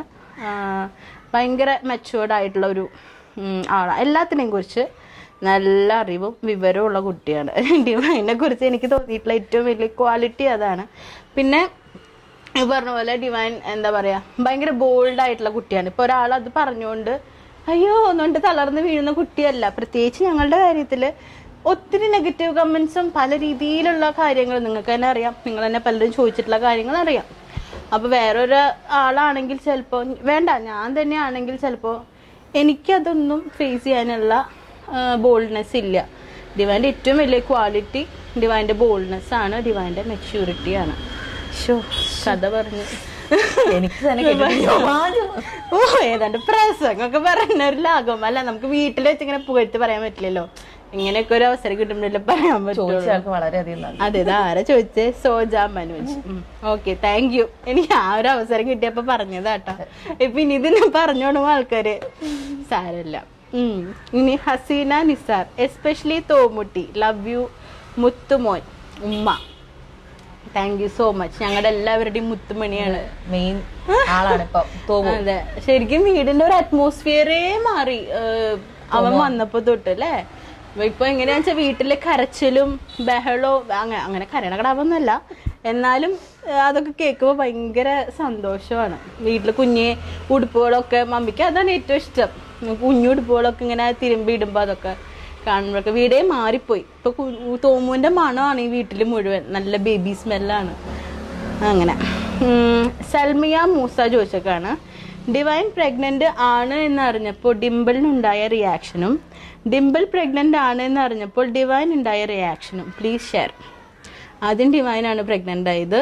ഭയങ്കര മെച്ചുവേർഡ് ആയിട്ടുള്ള ഒരു ഉം, ആളാണ് എല്ലാത്തിനെയും കുറിച്ച് നല്ല അറിവും വിവരവും ഉള്ള കുട്ടിയാണ് ഡിവൈനെ കുറിച്ച് എനിക്ക് തോന്നിയിട്ടുള്ള ഏറ്റവും വലിയ ക്വാളിറ്റി അതാണ് പിന്നെ ഈ പറഞ്ഞ പോലെ ഡിവൈൻ എന്താ പറയാ ഭയങ്കര ബോൾഡ് ആയിട്ടുള്ള കുട്ടിയാണ് ഇപ്പൊ ഒരാൾ അത് പറഞ്ഞുകൊണ്ട് അയ്യോ ഒന്നുകൊണ്ട് തളർന്ന് വീഴുന്ന കുട്ടിയല്ല പ്രത്യേകിച്ച് ഞങ്ങളുടെ കാര്യത്തിൽ ഒത്തിരി നെഗറ്റീവ് കമന്റ്സും പല രീതിയിലുള്ള കാര്യങ്ങൾ നിങ്ങൾക്ക് തന്നെ അറിയാം നിങ്ങൾ തന്നെ പലരും ചോദിച്ചിട്ടുള്ള കാര്യങ്ങൾ അറിയാം അപ്പൊ വേറൊരു ആളാണെങ്കിൽ ചിലപ്പോൾ വേണ്ട ഞാൻ തന്നെ ആണെങ്കിൽ ചിലപ്പോൾ എനിക്കതൊന്നും ഫേസ് ചെയ്യാനുള്ള ബോൾഡ്നെസ് ഇല്ല ഡിവൈൻ്റെ ഏറ്റവും വലിയ ക്വാളിറ്റി ഡിവൈൻ്റെ ബോൾഡ്നെസ് ആണ് ഡിവൈൻ്റെ മെച്യൂരിറ്റി ആണ് ഷോ കഥ പറഞ്ഞു എനിക്ക് തന്നെ കേട്ടിട്ട് രോമാഞ്ചം. ഓ ഏതാണ്ട് പ്രസംഗമൊക്കെ പറയുന്ന ഒരു ലാഘവം അല്ല നമുക്ക് വീട്ടിൽ വെച്ച് ഇങ്ങനെ പുകഴ്ത്തി പറയാൻ പറ്റില്ലല്ലോ ഇങ്ങനെയൊക്കെ ഒരു അവസരം കിട്ടുമ്പോഴല്ലേ പറയാൻ പറ്റുള്ളൂ ചോദിച്ച ആൾക്ക് വളരെയധികം നന്ദി അതെ ഇത് ആരാ ചോദിച്ചേ Soja Manoj okay thank you എനിക്ക് ആ ഒരു അവസരം കിട്ടിയപ്പോ പറഞ്ഞതാട്ടാ ഇപ്പൊ ഇനി ഇതിനെ പറഞ്ഞോടും ആൾക്കാര് സാരമില്ല ഉം. ഇനി Haseena Nisar especially Thomutty love you മുത്തുമോൻ ഉമ്മ താങ്ക് യു സോ മച്ച് ഞങ്ങളുടെ എല്ലാവരുടെയും മുത്തുമണിയാണ് മെയിൻ ആളാണ് ഇപ്പൊ തോമു അതെ ശരിക്കും വീടിന്റെ ഒരു അറ്റ്മോസ്ഫിയറേ മാറി ഏഹ് അവൻ വന്നപ്പോ തൊട്ട് അല്ലേ ഇപ്പൊ എങ്ങനെയാ വെച്ചാൽ വീട്ടിലെ കരച്ചിലും ബഹളവും അങ്ങനെ അങ്ങനെ കരയണ കടാവൊന്നുമല്ല എന്നാലും ഏഹ് അതൊക്കെ കേൾക്കുമ്പോൾ ഭയങ്കര സന്തോഷമാണ് വീട്ടിൽ കുഞ്ഞെ ഉടുപ്പുകളൊക്കെ മമ്മിക്ക് അതാണ് ഏറ്റവും ഇഷ്ടം കുഞ്ഞു ഉടുപ്പുകളൊക്കെ ഇങ്ങനെ തിരുമ്പി ഇടുമ്പോൾ അതൊക്കെ കാണുമ്പോഴൊക്കെ വീടേ മാറിപ്പോയി ഇപ്പൊ കു- തോമുവിന്റെ മണമാണ് ഈ വീട്ടിൽ മുഴുവൻ നല്ല ബേബി സ്മെല്ലാണ് അങ്ങനെ ഉം, സൽമിയ മൂസ ചോദിച്ചൊക്കെയാണ് ഡിവൈൻ പ്രഗ്നന്റ് ആണ് എന്ന് അറിഞ്ഞപ്പോൾ ഡിംപിളിനുണ്ടായ റിയാക്ഷനും ഡിംപിൾ പ്രഗ്നന്റ് ആണ് എന്ന് അറിഞ്ഞപ്പോൾ ഡിവൈൻ ഉണ്ടായ റിയാക്ഷനും പ്ലീസ് ഷെയർ ആദ്യം ഡിവൈൻ ആണ് പ്രഗ്നന്റ് ആയത്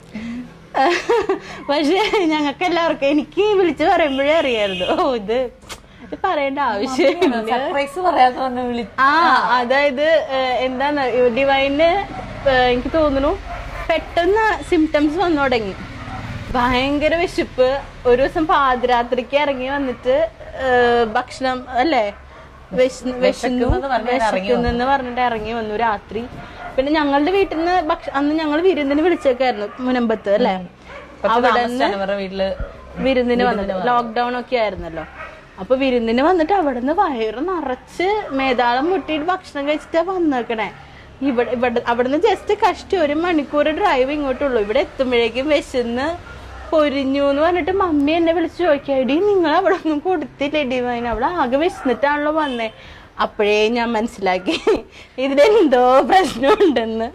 പക്ഷേ ഞങ്ങൾക്ക് എല്ലാവർക്കും എനിക്ക് വിളിച്ച് പറയുമ്പോഴേ അറിയായിരുന്നു ഓ ഇത് ഇത് പറയേണ്ട ആവശ്യമില്ല സർപ്രൈസ് പറയാതെ തന്നെ വിളി ആ അതായത് ഏഹ്, എന്താണ് ഡിവൈന് ഏഹ്, എനിക്ക് തോന്നുന്നു പെട്ടെന്ന് സിംറ്റംസ് വന്നു തുടങ്ങി ഭയങ്കര വിശപ്പ് ഒരു ദിവസം പാതിരാത്രിക്ക് ഇറങ്ങി വന്നിട്ട് ഏഹ്, ഭക്ഷണം അല്ലേ വിശന്ന് വിശന്നു വിശക്കുന്നെന്ന് പറഞ്ഞിട്ട് ഇറങ്ങി വിശക്കുന്നെന്ന് പറഞ്ഞിട്ട് ഇറങ്ങി വന്നു രാത്രി പിന്നെ ഞങ്ങളുടെ വീട്ടിൽ നിന്ന് ഭക്ഷ അന്ന് ഞങ്ങൾ വിരുന്നിന് വിളിച്ചേക്കായിരുന്നു മുനമ്പത്ത് അല്ലേ കുറച്ച് താമസിച്ചാണ് ഇവരുടെ വീട്ടില് വിരുന്നിന് വന്നിട്ട് ലോക്ക്ഡൌൺ ഒക്കെ ആയിരുന്നല്ലോ അപ്പൊ വിരുന്നിന് വന്നിട്ട് അവിടെ നിന്ന് വയറ് നിറച്ച് മേതാളം മുട്ടിയിട്ട് ഭക്ഷണം കഴിച്ചിട്ടാ വന്നേക്കണേ ഇവിടെ ഇവിടെ അവിടുന്ന് ജസ്റ്റ് കഷ്ടി ഒരു മണിക്കൂർ ഡ്രൈവ് ഇങ്ങോട്ടുള്ളൂ ഇവിടെ എത്തുമ്പോഴേക്കും വിശന്ന് പൊരിഞ്ഞു എന്ന് പറഞ്ഞിട്ട് മമ്മി എന്നെ വിളിച്ച് ചോദിക്കുക എടി നിങ്ങൾ അവിടെ ഒന്നും കൊടുത്തില്ലേ ഡിവൈൻ അവിടെ ആകെ വിശന്നിട്ടാണല്ലോ വന്നേ അപ്പോഴേ ഞാൻ മനസ്സിലാക്കി ഇതിലെന്തോ പ്രശ്നമുണ്ടെന്ന്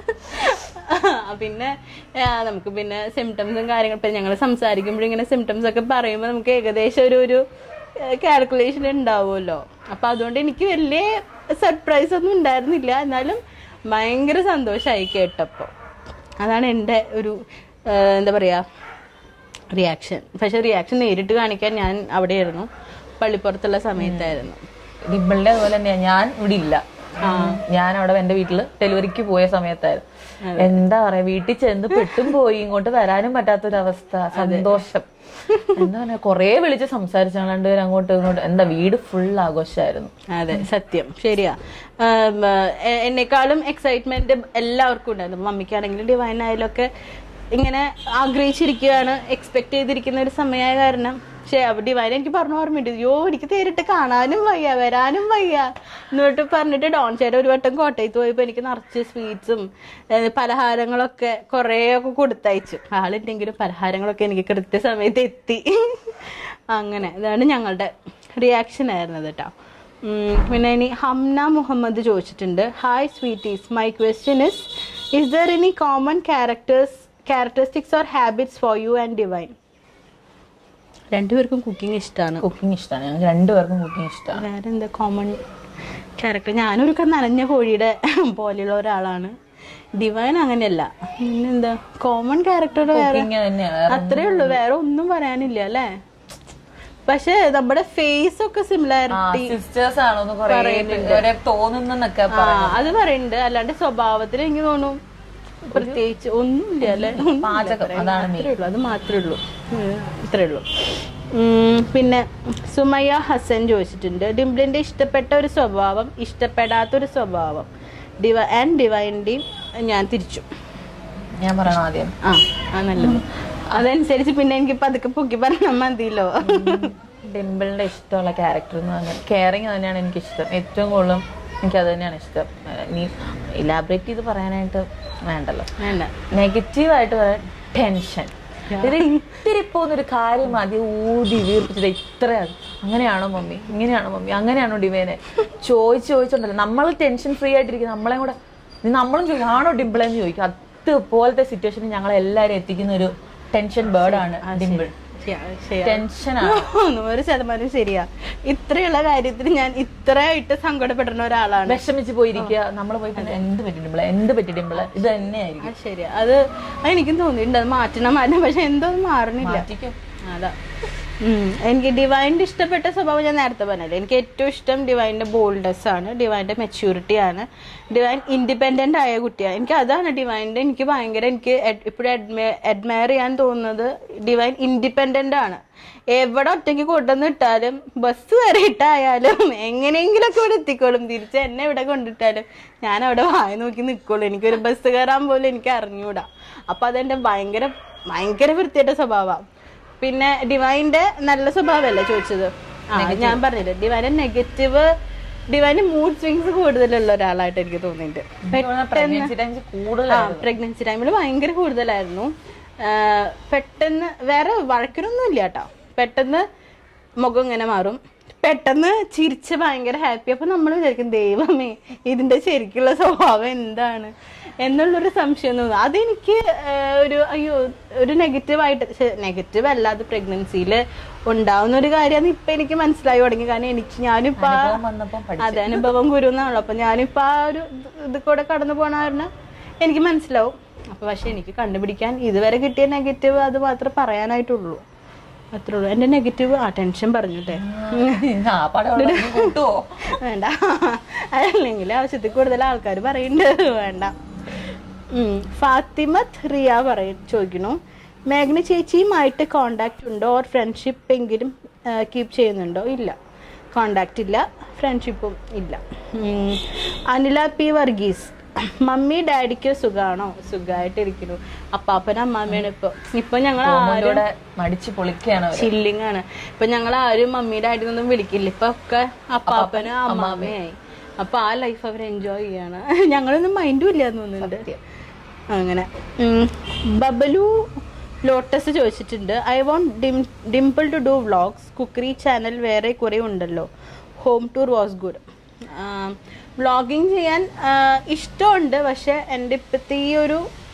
പിന്നെ ആ, നമുക്ക് പിന്നെ സിംറ്റംസും കാര്യങ്ങളും ഇപ്പം ഞങ്ങൾ സംസാരിക്കുമ്പോഴും ഇങ്ങനെ സിംറ്റംസ് ഒക്കെ പറയുമ്പോൾ നമുക്ക് ഏകദേശം ഒരു ഒരു കാൽക്കുലേഷൻ ഉണ്ടാവുമല്ലോ അപ്പം അതുകൊണ്ട് എനിക്ക് വലിയ സർപ്രൈസ് ഒന്നും ഉണ്ടായിരുന്നില്ല എന്നാലും ഭയങ്കര സന്തോഷമായി കേട്ടപ്പോൾ അതാണ് എൻ്റെ ഒരു ആ, എന്താ പറയുക റിയാക്ഷൻ പക്ഷെ റിയാക്ഷൻ നേരിട്ട് കാണിക്കാൻ ഞാൻ അവിടെയായിരുന്നു പള്ളിപ്പുറത്തുള്ള സമയത്തായിരുന്നു ഡിമ്പിളിന്റെ അതുപോലെ തന്നെയാ ഞാൻ ഇവിടെ ഇല്ല ഞാൻ അവിടെ എന്റെ വീട്ടില് ഡെലിവറിക്ക് പോയ സമയത്തായിരുന്നു എന്താ പറയാ വീട്ടിൽ ചെന്ന് പെട്ടും പോയി ഇങ്ങോട്ട് വരാനും പറ്റാത്തൊരവസ്ഥ സന്തോഷം എന്താ പറയാ കൊറേ വിളിച്ച് സംസാരിച്ചു ഞങ്ങൾ രണ്ടുപേരും അങ്ങോട്ടും ഇങ്ങോട്ടും എന്താ വീട് ഫുൾ ആഘോഷമായിരുന്നു അതെ സത്യം ശരിയാ ആം, എ- എന്നെക്കാളും എക്സൈറ്റ്മെന്റ് എല്ലാവർക്കും ഉണ്ടായിരുന്നു മമ്മിക്കാണെങ്കിലും ഡിവൈൻ ആയാലും ഒക്കെ ഇങ്ങനെ ആഗ്രഹിച്ചിരിക്കുകയാണ് എക്സ്പെക്ട് ചെയ്തിരിക്കുന്ന ഒരു സമയമായ കാരണം പക്ഷേ ഡിവൈൻ എനിക്ക് പറഞ്ഞു ഓർമ്മയുണ്ട് യോ എനിക്ക് നേരിട്ട് കാണാനും വയ്യ വരാനും വയ്യ എന്നിട്ട് പറഞ്ഞിട്ട് ഡോൺ ചേട്ടൻ ഒരു വട്ടം കോട്ടയത്ത് പോയപ്പോൾ എനിക്ക് നിറച്ച് സ്വീറ്റ്സും പലഹാരങ്ങളൊക്കെ കുറേയൊക്കെ കൊടുത്തയച്ചു ആളുണ്ടെങ്കിലും പലഹാരങ്ങളൊക്കെ എനിക്ക് കൃത്യസമയത്ത് എത്തി അങ്ങനെ ഇതാണ് ഞങ്ങളുടെ റിയാക്ഷൻ ആയിരുന്നത് കേട്ടോ ഉം, പിന്നെ ഇനി ഹംന മുഹമ്മദ് ചോദിച്ചിട്ടുണ്ട് hi sweeties my question is is there any common characters characteristics or habits for you and Divine രണ്ടുപേർക്കും കുക്കിംഗ് ഇഷ്ടമാണ് കുക്കിംഗ് ഇഷ്ടമാണ് ഞങ്ങൾക്ക് രണ്ടുപേർക്കും കുക്കിംഗ് ഇഷ്ടമാണ് വേറെ എന്താ കോമൺ ക്യാരക്ടർ ഞാനൊരു ക- നനഞ്ഞ കോഴിയുടെ പോലെയുള്ള ഒരാളാണ് ഡിവൈൻ അങ്ങനെയല്ല പിന്നെന്താ കോമൺ ക്യാരക്ടർ വേറെ കുക്കിംഗ് തന്നെയാണ് അത്രേ ഉള്ളൂ വേറെ ഒന്നും പറയാനില്ല അല്ലേ പക്ഷെ നമ്മുടെ ഫേസ് ഒക്കെ സിമിലാരിറ്റി സിസ്റ്റേഴ്സ് ആണോന്ന് കൊറേ തോന്നുന്നൊക്കെ ആ അത് പറയുന്നുണ്ട് അല്ലാണ്ട് സ്വഭാവത്തിൽ എനിക്ക് തോന്നും പ്രത്യേകിച്ച് ഒന്നുമില്ല അല്ലേ ഒന്നുമില്ല പാചകം, പറയാൻ. അതാണ് അത്രേ ഉള്ളൂ അത് മാത്രമേ ഉള്ളൂ ഉം, ഇത്രേ ഉള്ളൂ ഉം, പിന്നെ സുമയ്യ ഹസൻ ചോദിച്ചിട്ടുണ്ട് ഡിംബ്ലിന്റെ ഇഷ്ടപ്പെട്ട ഒരു സ്വഭാവം ഇഷ്ടപ്പെടാത്തൊരു സ്വഭാവം ഡിവ ആൻഡ് ഡിവൈൻ്റെയും ഞാൻ തിരിച്ചു ഞാൻ പറയണം ആദ്യം ആ ആ നല്ലത് അതനുസരിച്ച് പിന്നെ എനിക്ക് പതുക്കെ പൊക്കി പറഞ്ഞാൽ മതിയല്ലോ ഡിംപിളിന്റെ ഇഷ്ടമുള്ള ക്യാരക്ടർ എന്ന് പറഞ്ഞാൽ കെയറിങ് തന്നെയാണ് എനിക്ക് ഇഷ്ടം ഏറ്റവും കൂടുതലും എനിക്ക് അത് തന്നെയാണ് ഇഷ്ടം ഏഹ് ഇനി ഇലാബറേറ്റ് ചെയ്ത് പറയാനായിട്ട് വേണ്ടല്ലോ വേണ്ട നെഗറ്റീവ് ആയിട്ട് പറയാൻ ടെൻഷൻ ഇത് ഇത്തിരി പോകുന്നൊരു കാര്യം ആദ്യം ഊതി വീർപ്പിച്ചത് ഇത്രയാണ് അങ്ങനെയാണോ മമ്മി ഇങ്ങനെയാണോ മമ്മി അങ്ങനെയാണോ ഡിവൈനെ ചോദിച്ച് ചോദിച്ചോണ്ടല്ലോ നമ്മൾ ടെൻഷൻ ഫ്രീ ആയിട്ടിരിക്കും നമ്മളെ കൂടെ ഇത് നമ്മളും ചോദിക്കും ആണോ ഡിംപിൾ എന്ന് ചോദിക്കും അതുപോലത്തെ സിറ്റുവേഷനിൽ ഞങ്ങളെ എല്ലാവരും എത്തിക്കുന്ന ഒരു ടെൻഷൻ ബേർഡാണ് ഡിംപിൾ ശരിയാ ശരിയാ ടെൻഷനാണ് നൂറ് ശതമാനം ശരിയാ ഇത്രയുള്ള കാര്യത്തിന് ഞാൻ ഇത്രയായിട്ട് സങ്കടപ്പെടുന്ന ഒരാളാണ് വിഷമിച്ച് പോയിരിക്കുക നമ്മൾ പോയി പിന്നെ എന്ത് പറ്റിയിട്ടില്ല എന്ത് പറ്റിയിട്ടില്ല ഇത് തന്നെയായിരിക്കും ആ ശരിയാ അത് അത് എനിക്കും തോന്നിയിട്ടുണ്ട് അത് മാറ്റണം മാറ്റണം പക്ഷെ എന്തോ ഒന്നും മാറണില്ല മാറ്റിക്കോ അതാ ഉം. എനിക്ക് ഡിവൈൻ്റെ ഇഷ്ടപ്പെട്ട സ്വഭാവം ഞാൻ നേരത്തെ പറഞ്ഞല്ലോ എനിക്ക് ഏറ്റവും ഇഷ്ടം ഡിവൈൻ്റെ ബോൾഡസ് ആണ് ഡിവൈൻ്റെ മെച്യൂരിറ്റി ആണ് ഡിവൈൻ ഇൻഡിപെൻഡൻ്റ് ആയ കുട്ടിയാണ് എനിക്ക് അതാണ് ഡിവൈൻ്റെ എനിക്ക് ഭയങ്കര എനിക്ക് ഇപ്പോഴും അഡ്മയർ ചെയ്യാൻ തോന്നുന്നത് ഡിവൈൻ ഇൻഡിപെൻഡൻ്റ് ആണ് എവിടെ ഒറ്റയ്ക്ക് കൊണ്ടുവന്ന് ഇട്ടാലും ബസ് വരെ ഇട്ടായാലും എങ്ങനെയെങ്കിലൊക്കെ ഇവിടെ എത്തിക്കോളും തിരിച്ച് എന്നെ ഇവിടെ കൊണ്ടിട്ടാലും ഞാൻ അവിടെ വായി നോക്കി നിൽക്കുള്ളൂ എനിക്കൊരു ബസ് കയറാൻ പോലും എനിക്ക് അറിഞ്ഞൂടാ അപ്പം അതെൻ്റെ ഭയങ്കര ഭയങ്കര വൃത്തിയായിട്ട സ്വഭാവമാണ് പിന്നെ ഡിവൈൻ്റെ നല്ല സ്വഭാവമല്ലേ ചോദിച്ചത് ആ ഞാൻ പറഞ്ഞില്ലേ ഡിവൈൻ്റെ നെഗറ്റീവ് ഡിവൈന് മൂഡ് സ്വിങ്സ് കൂടുതലുള്ള ഒരാളായിട്ട് എനിക്ക് തോന്നിയിട്ടുണ്ട് പ്രഗ്നൻസി ടൈം കൂടുതൽ ആ പ്രഗ്നൻസി ടൈമിൽ ഭയങ്കര കൂടുതലായിരുന്നു ആ, പെട്ടെന്ന് വേറെ വഴക്കിനൊന്നും ഇല്ല കേട്ടോ പെട്ടെന്ന് മുഖം ഇങ്ങനെ മാറും പെട്ടെന്ന് ചിരിച്ച് ഭയങ്കര ഹാപ്പി അപ്പൊ നമ്മൾ വിചാരിക്കും ദൈവമേ ഇതിന്റെ ശരിക്കുള്ള സ്വഭാവം എന്താണ് എന്നുള്ളൊരു സംശയം തോന്നുന്നു അതെനിക്ക് ആ, ഒരു അയ്യോ ഒരു നെഗറ്റീവായിട്ട് നെഗറ്റീവ് അല്ലാതെ പ്രഗ്നൻസിയിൽ ഉണ്ടാവുന്ന ഒരു കാര്യമാണ് ഇപ്പൊ എനിക്ക് മനസ്സിലായി തുടങ്ങി കാരണം എനിക്ക് ഞാനിപ്പോ ആ- അനുഭവം വന്നപ്പം പഠിച്ചു അതെ അനുഭവം ഗുരു എന്നാണല്ലോ അപ്പൊ ഞാനിപ്പോ ആ ഒരു ഇത് കൂടെ കടന്നു പോണ കാരണം എനിക്ക് മനസ്സിലാവും അപ്പൊ പക്ഷെ എനിക്ക് കണ്ടുപിടിക്കാൻ ഇതുവരെ കിട്ടിയ നെഗറ്റീവ് അത് മാത്രമേ പറയാനായിട്ടുള്ളൂ അത്രേ ഉള്ളൂ എന്റെ നെഗറ്റീവ് ആ ടെൻഷൻ പറഞ്ഞിട്ടെ ആ പടം അവിടെ നിന്ന് കൂട്ടുവോ വേണ്ട അല്ലെങ്കിൽ ആവശ്യത്തിൽ കൂടുതൽ ആൾക്കാർ പറയുന്നുണ്ട് വേണ്ട ഉം. ഫാത്തിമത്ത് റിയ പറയ ചോദിക്കുന്നു മേഘന ചേച്ചിയുമായിട്ട് കോണ്ടാക്ട് ഉണ്ടോ ഓർ ഫ്രണ്ട്ഷിപ്പ് എങ്കിലും കീപ്പ് ചെയ്യുന്നുണ്ടോ ഇല്ല കോണ്ടാക്ട് ഇല്ല ഫ്രണ്ട്ഷിപ്പും ഇല്ല ഉം. അനില പി വർഗീസ് മമ്മി ഡാഡിക്ക് സുഖാണോ സുഖമായിട്ടിരിക്കുന്നു അപ്പാപ്പനും അമ്മാമ്മയാണ് ഇപ്പൊ ഇപ്പൊ ഞങ്ങൾ ആരും കൂടെ മടിച്ച് പൊളിക്കുകയാണ് അവര്. ചില്ലിങ് ആണ് ഇപ്പൊ ഞങ്ങൾ ആരും മമ്മിയുടെ ആയിട്ടൊന്നും വിളിക്കില്ല ഇപ്പൊ ഒക്കെ അപ്പാപ്പനും അമ്മാമ്മയായി അപ്പൊ ആ ലൈഫ് അവർ എൻജോയ് ചെയ്യാണ് ഞങ്ങളൊന്നും മൈൻഡും ഇല്ല എന്ന് തോന്നുന്നുണ്ട് അങ്ങനെ ഉം. ബബലു ലോട്ടസ് ചോദിച്ചിട്ടുണ്ട് I want Dimple to do vlogs cookery channel വേറെ കുറെ ഉണ്ടല്ലോ home tour was good vlogging ചെയ്യാൻ ആ, ഇഷ്ടമുണ്ട് പക്ഷെ എൻ്റെ ഇപ്പോഴത്തെ ഈ ഒരു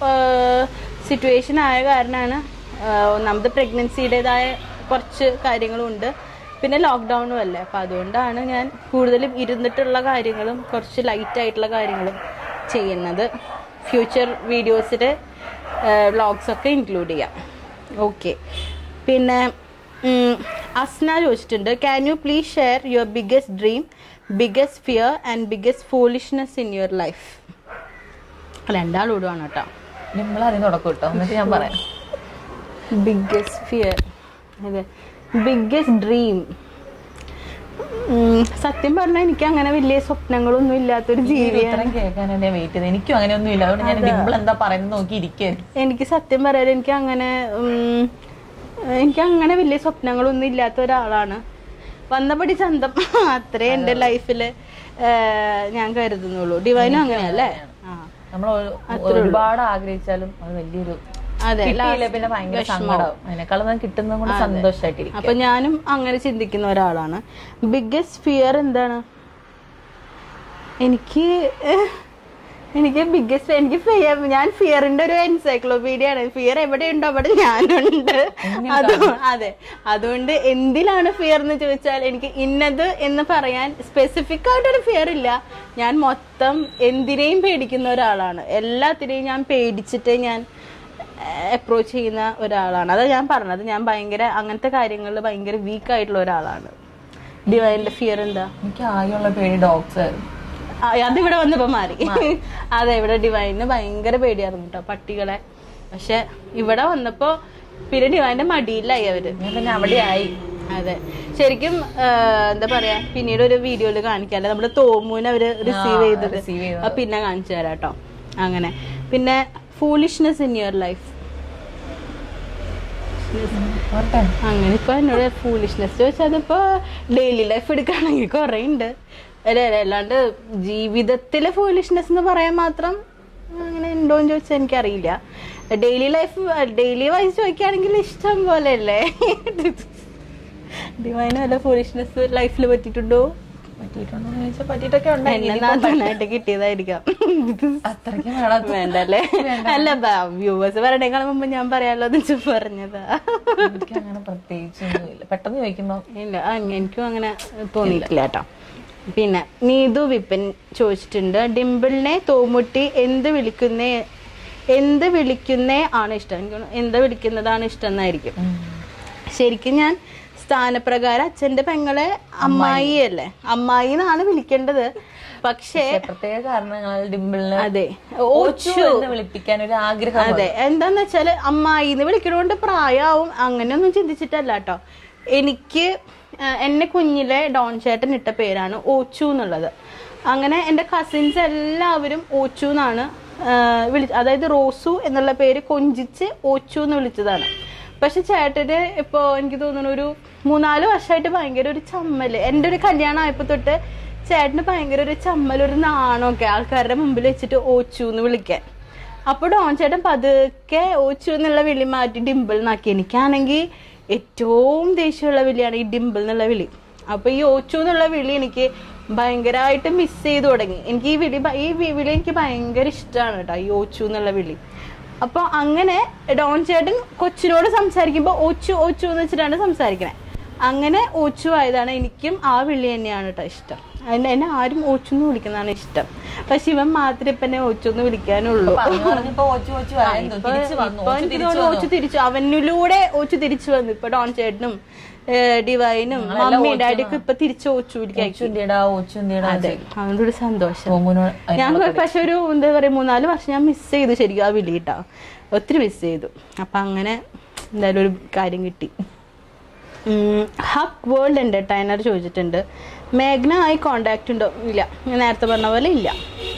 സിറ്റുവേഷൻ ആയ കാരണമാണ് ഒന്നാമത് പ്രഗ്നൻസിയുടേതായ കുറച്ച് കാര്യങ്ങളും ഉണ്ട് പിന്നെ ലോക്ക്ഡൗണും അല്ലേ അപ്പം അതുകൊണ്ടാണ് ഞാൻ കൂടുതലും ഇരുന്നിട്ടുള്ള കാര്യങ്ങളും കുറച്ച് ലൈറ്റ് ആയിട്ടുള്ള കാര്യങ്ങളും ചെയ്യുന്നത് ഫ്യൂച്ചർ വീഡിയോസിൽ വ്ളോഗ്സ് ഒക്കെ ഇൻക്ലൂഡ് ചെയ്യാം ഓക്കെ പിന്നെ ഉം, അസ്ന ചോദിച്ചിട്ടുണ്ട് can you please share your biggest dream biggest fear and biggest foolishness in your life രണ്ടാളോടുമാണ് കേട്ടോ നിങ്ങളറിയാൻ തുടക്കം കേട്ടോ എന്നിട്ട് ഞാൻ പറയാം ബിഗ്ഗസ്റ്റ് ഫിയർ അതെ ബിഗ്ഗസ്റ്റ് ഡ്രീം സത്യം പറഞ്ഞാൽ എനിക്ക് അങ്ങനെ വലിയ സ്വപ്നങ്ങളൊന്നും ഇല്ലാത്തൊരു ഈ ജീവിയാണ് ഉത്തരം കേൾക്കാനാണ് ഞാൻ വെയിറ്റ് ചെയ്തത് എനിക്കും അങ്ങനെയൊന്നും ഇല്ല അതുകൊണ്ട് ഞാൻ ഡിമ്പിൾ എന്താ പറയുന്നത് നോക്കി ഇരിക്കായിരുന്നു എനിക്ക് സത്യം പറയാൻ എനിക്ക് അങ്ങനെ ഉം, എനിക്ക് അങ്ങനെ വലിയ സ്വപ്നങ്ങളൊന്നും ഇല്ലാത്ത ഒരാളാണ് വന്നപടി ചന്തം അത്രേ എൻ്റെ ലൈഫില് ഞാൻ കരുതുന്നുള്ളൂ ഡിവൈനും അങ്ങനെയല്ലേ ആ നമ്മൾ ഒരുപാട് ആഗ്രഹിച്ചാലും അത് വലിയൊരു അതെ കിട്ടിയില്ല പിന്നെ ഭയങ്കര സങ്കടം അതിനേക്കാളും കിട്ടുന്നത് കൊണ്ട് സന്തോഷമായിട്ടിരിക്കും അപ്പൊ ഞാനും അങ്ങനെ ചിന്തിക്കുന്ന ഒരാളാണ് ബിഗ്ഗസ്റ്റ് ഫിയർ എന്താണ് എനിക്ക് ഏഹ്, എനിക്ക് ബിഗ്ഗസ്റ്റ് എനിക്ക് ഫിയർ ഞാൻ ഫിയറിന്റെ ഒരു എൻസൈക്ലോപീഡിയ ആണ് ഫിയർ എവിടെയുണ്ടോ അവിടെ ഞാനുണ്ട് അത് അതെ അതുകൊണ്ട് എന്തിലാണ് ഫിയർ എന്ന് ചോദിച്ചാൽ എനിക്ക് ഇന്നത് എന്ന് പറയാൻ സ്പെസിഫിക് ആയിട്ടൊരു ഫിയർ ഇല്ല ഞാൻ മൊത്തം എന്തിനേയും പേടിക്കുന്ന ഒരാളാണ് എല്ലാത്തിനെയും ഞാൻ പേടിച്ചിട്ട് ഞാൻ അപ്രോച്ച് ചെയ്യുന്ന ഒരാളാണ് അതാ ഞാൻ പറഞ്ഞത് ഞാൻ ഭയങ്കര അങ്ങനത്തെ കാര്യങ്ങളിൽ ഭയങ്കര വീക്ക് ആയിട്ടുള്ള ഒരാളാണ് ഡിവൈൻ്റെ ഫിയർ എന്താ എനിക്ക് ആകെയുള്ള പേടി ഡോഗ്സ് ആയിരുന്നു ആ, അതിവിടെ വന്നപ്പോ മാറി അതെ ഇവിടെ ഡിവൈന് ഭയങ്കര പേടിയായിരുന്നു കേട്ടോ പട്ടികളെ പക്ഷെ ഇവിടെ വന്നപ്പോ പിന്നെ ഡിവൈന്റെ മടിയിലായി അവര് ഞാൻ പിന്നെ അവിടെ ആയി അതെ ശരിക്കും ആ, എന്താ പറയാ പിന്നീട് ഒരു വീഡിയോയിൽ കാണിക്കാല്ലേ നമ്മുടെ തോമൂന് അവര് റിസീവ് ചെയ്തത് receive ചെയ്തത്. അത് പിന്നെ കാണിച്ചു തരാം കേട്ടോ അങ്ങനെ പിന്നെ ഫൂളിഷ്നെസ് ഇൻ യുവർ ലൈഫ് പോട്ടെ. അങ്ങനെ ഇപ്പൊ എന്നോട് ഫൂളിഷ്നെസ് ചോദിച്ചാൽ അതിപ്പോ ഡെയിലി ലൈഫ് എടുക്കുകയാണെങ്കിൽ കുറെ ഉണ്ട് അല്ലേ അല്ലേ, അല്ലാണ്ട് ജീവിതത്തിലെ ഫൂളിഷ്നെസ് എന്ന് പറയാൻ മാത്രം അങ്ങനെ ഉണ്ടോന്ന് ചോദിച്ചാൽ എനിക്കറിയില്ല ഡെയിലി ലൈഫ് ഡെയിലി വൈസ് ചോദിക്കുകയാണെങ്കിൽ ഇഷ്ടം പോലെ അല്ലേ ഡിവൈന് വല്ല ഫൂളിഷ്നെസ് ലൈഫിൽ പറ്റിയിട്ടുണ്ടോ പറ്റിയിട്ടുണ്ടോ എന്ന് ചോദിച്ചാൽ പറ്റിയിട്ടൊക്കെ ഉണ്ടായി എന്നെ നന്നായിട്ട് കിട്ടിയതായിരിക്കാം അത്രയ്ക്കും വേണം വേണ്ടല്ലേ അല്ല വ്യൂവേഴ്സ് പറയണേക്കാൾ മുമ്പ് ഞാൻ പറയാലോ എന്ന് വെച്ച് പറഞ്ഞതാ എനിക്ക് അങ്ങനെ പ്രത്യേകിച്ചൊന്നുമില്ല പെട്ടെന്ന് ചോദിക്കുമ്പോ ഇല്ല ആ, എനിക്കും അങ്ങനെ തോന്നിയിട്ടില്ല കേട്ടോ പിന്നെ നീതു വിപിൻ ചോദിച്ചിട്ടുണ്ട് ഡിംപിളിനെ തോമുട്ടി എന്ത് വിളിക്കുന്നേ എന്ത് വിളിക്കുന്നേ ആണ് ഇഷ്ടം എനിക്ക് തോന്നുന്നു എന്ത് വിളിക്കുന്നതാണ് ഇഷ്ടം എന്നായിരിക്കും ശരിക്കും ഞാൻ സ്ഥാനപ്രകാരം അച്ഛന്റെ പെങ്ങളെ അമ്മായി അല്ലേ അമ്മായി എന്നാണ് വിളിക്കേണ്ടത് പക്ഷേ പ്രത്യേക കാരണങ്ങളാൽ ഡിംപിളിന് അതെ ഓച്ചു എന്ന് വിളിപ്പിക്കാൻ ഒരു ആഗ്രഹം അതെ എന്താന്ന് വെച്ചാല് അമ്മായി എന്ന് വിളിക്കണോണ്ട് പ്രായമാവും അങ്ങനെയൊന്നും ചിന്തിച്ചിട്ടല്ല കേട്ടോ എനിക്ക് ആ, എന്നെ കുഞ്ഞിലെ ഡോൺ ചേട്ടൻ ഇട്ട പേരാണ് ഓച്ചു എന്നുള്ളത് അങ്ങനെ എൻ്റെ കസിൻസ് എല്ലാവരും ഓച്ചു എന്നാണ് വിളി അതായത് റോസു എന്നുള്ള പേര് കൊഞ്ചിച്ച് ഓച്ചു എന്ന് വിളിച്ചതാണ് പക്ഷെ ചേട്ടന് ഇപ്പോൾ എനിക്ക് തോന്നുന്നു ഒരു മൂന്നാല് വർഷമായിട്ട് ഭയങ്കര ഒരു ചമ്മല് എൻ്റെ ഒരു കല്യാണം ആയപ്പോൾ തൊട്ട് ചേട്ടന് ഭയങ്കര ഒരു ചമ്മൽ ഒരു നാണമൊക്കെ ആൾക്കാരുടെ മുമ്പിൽ വെച്ചിട്ട് ഓച്ചു എന്ന് വിളിക്കാൻ അപ്പോൾ ഡോൺ ചേട്ടൻ പതുക്കെ ഓച്ചു എന്നുള്ള വിളി മാറ്റി ഡിംപിൾ എന്നാക്കി എനിക്കാണെങ്കിൽ ഏറ്റവും ദേഷ്യമുള്ള വിളിയാണ് ഈ ഡിംപിൾ എന്നുള്ള വിളി അപ്പൊ ഈ ഓച്ചു എന്നുള്ള വിളി എനിക്ക് ഭയങ്കരമായിട്ട് മിസ് ചെയ്തു തുടങ്ങി എനിക്ക് ഈ വിളി ഭ- ഈ വി- വിളി എനിക്ക് ഭയങ്കര ഇഷ്ടമാണ് കേട്ടോ ഈ ഓച്ചു എന്നുള്ള വിളി അപ്പൊ അങ്ങനെ ഡോൺ ചേട്ടൻ കൊച്ചിനോട് സംസാരിക്കുമ്പോൾ ഓച്ചു ഓച്ചു എന്ന് വെച്ചിട്ടാണ് സംസാരിക്കണേ അങ്ങനെ ഓച്ചു ആയതാണ് എനിക്കും ആ വിളി തന്നെയാണ് കേട്ടോ ഇഷ്ടം അതിന് എന്നെ ആരും ഓച്ചു എന്ന് വിളിക്കുന്നതാണ് ഇഷ്ടം പക്ഷെ ഇവൻ മാത്രമേ ഇപ്പൊ എന്നെ ഓച്ചു എന്ന് വിളിക്കാനുള്ളൂ പറഞ്ഞു പറഞ്ഞപ്പോ ഓച്ചു ഓച്ചു ആയിരുന്നു ഇപ്പൊ- തിരിച്ചു വന്നു ഇപ്പൊ ഓച്ചു എനിക്ക് തിരിച്ചു തോന്നുന്നു ഓച്ചു തിരിച്ചു അവനിലൂടെ ഓച്ചു തിരിച്ചു വന്നു ഇപ്പൊ ഡോൺ ചേട്ടനും ഏ, ഡിവൈനും മമ്മിയും ഡാഡിയൊക്കെ ഇപ്പൊ തിരിച്ചു ഓച്ചു വിളിക്കാൻ ഓച്ചു എന്തിയടാ ഓച്ചു എന്തിയടാ അതെ അതുകൊണ്ട് ഒരു സന്തോഷം ഓമുനോട് ഞാൻ പക്ഷെ ഒരു എന്താ പറയാ മൂന്നാല് വർഷം ഞാൻ മിസ് ചെയ്തു ശരിക്കും ആ വിളി കേട്ടോ ഒത്തിരി മിസ് ചെയ്തു അപ്പൊ അങ്ങനെ എന്തായാലും ഒരു കാര്യം കിട്ടി ഹക്ക് വേൾഡ് എന്റർടൈനർ ചോദിച്ചിട്ടുണ്ട് മേഘ്ന ആയി കോണ്ടാക്ട് ഉണ്ടോ ഇല്ല ഞാൻ നേരത്തെ പറഞ്ഞ പോലെ ഇല്ല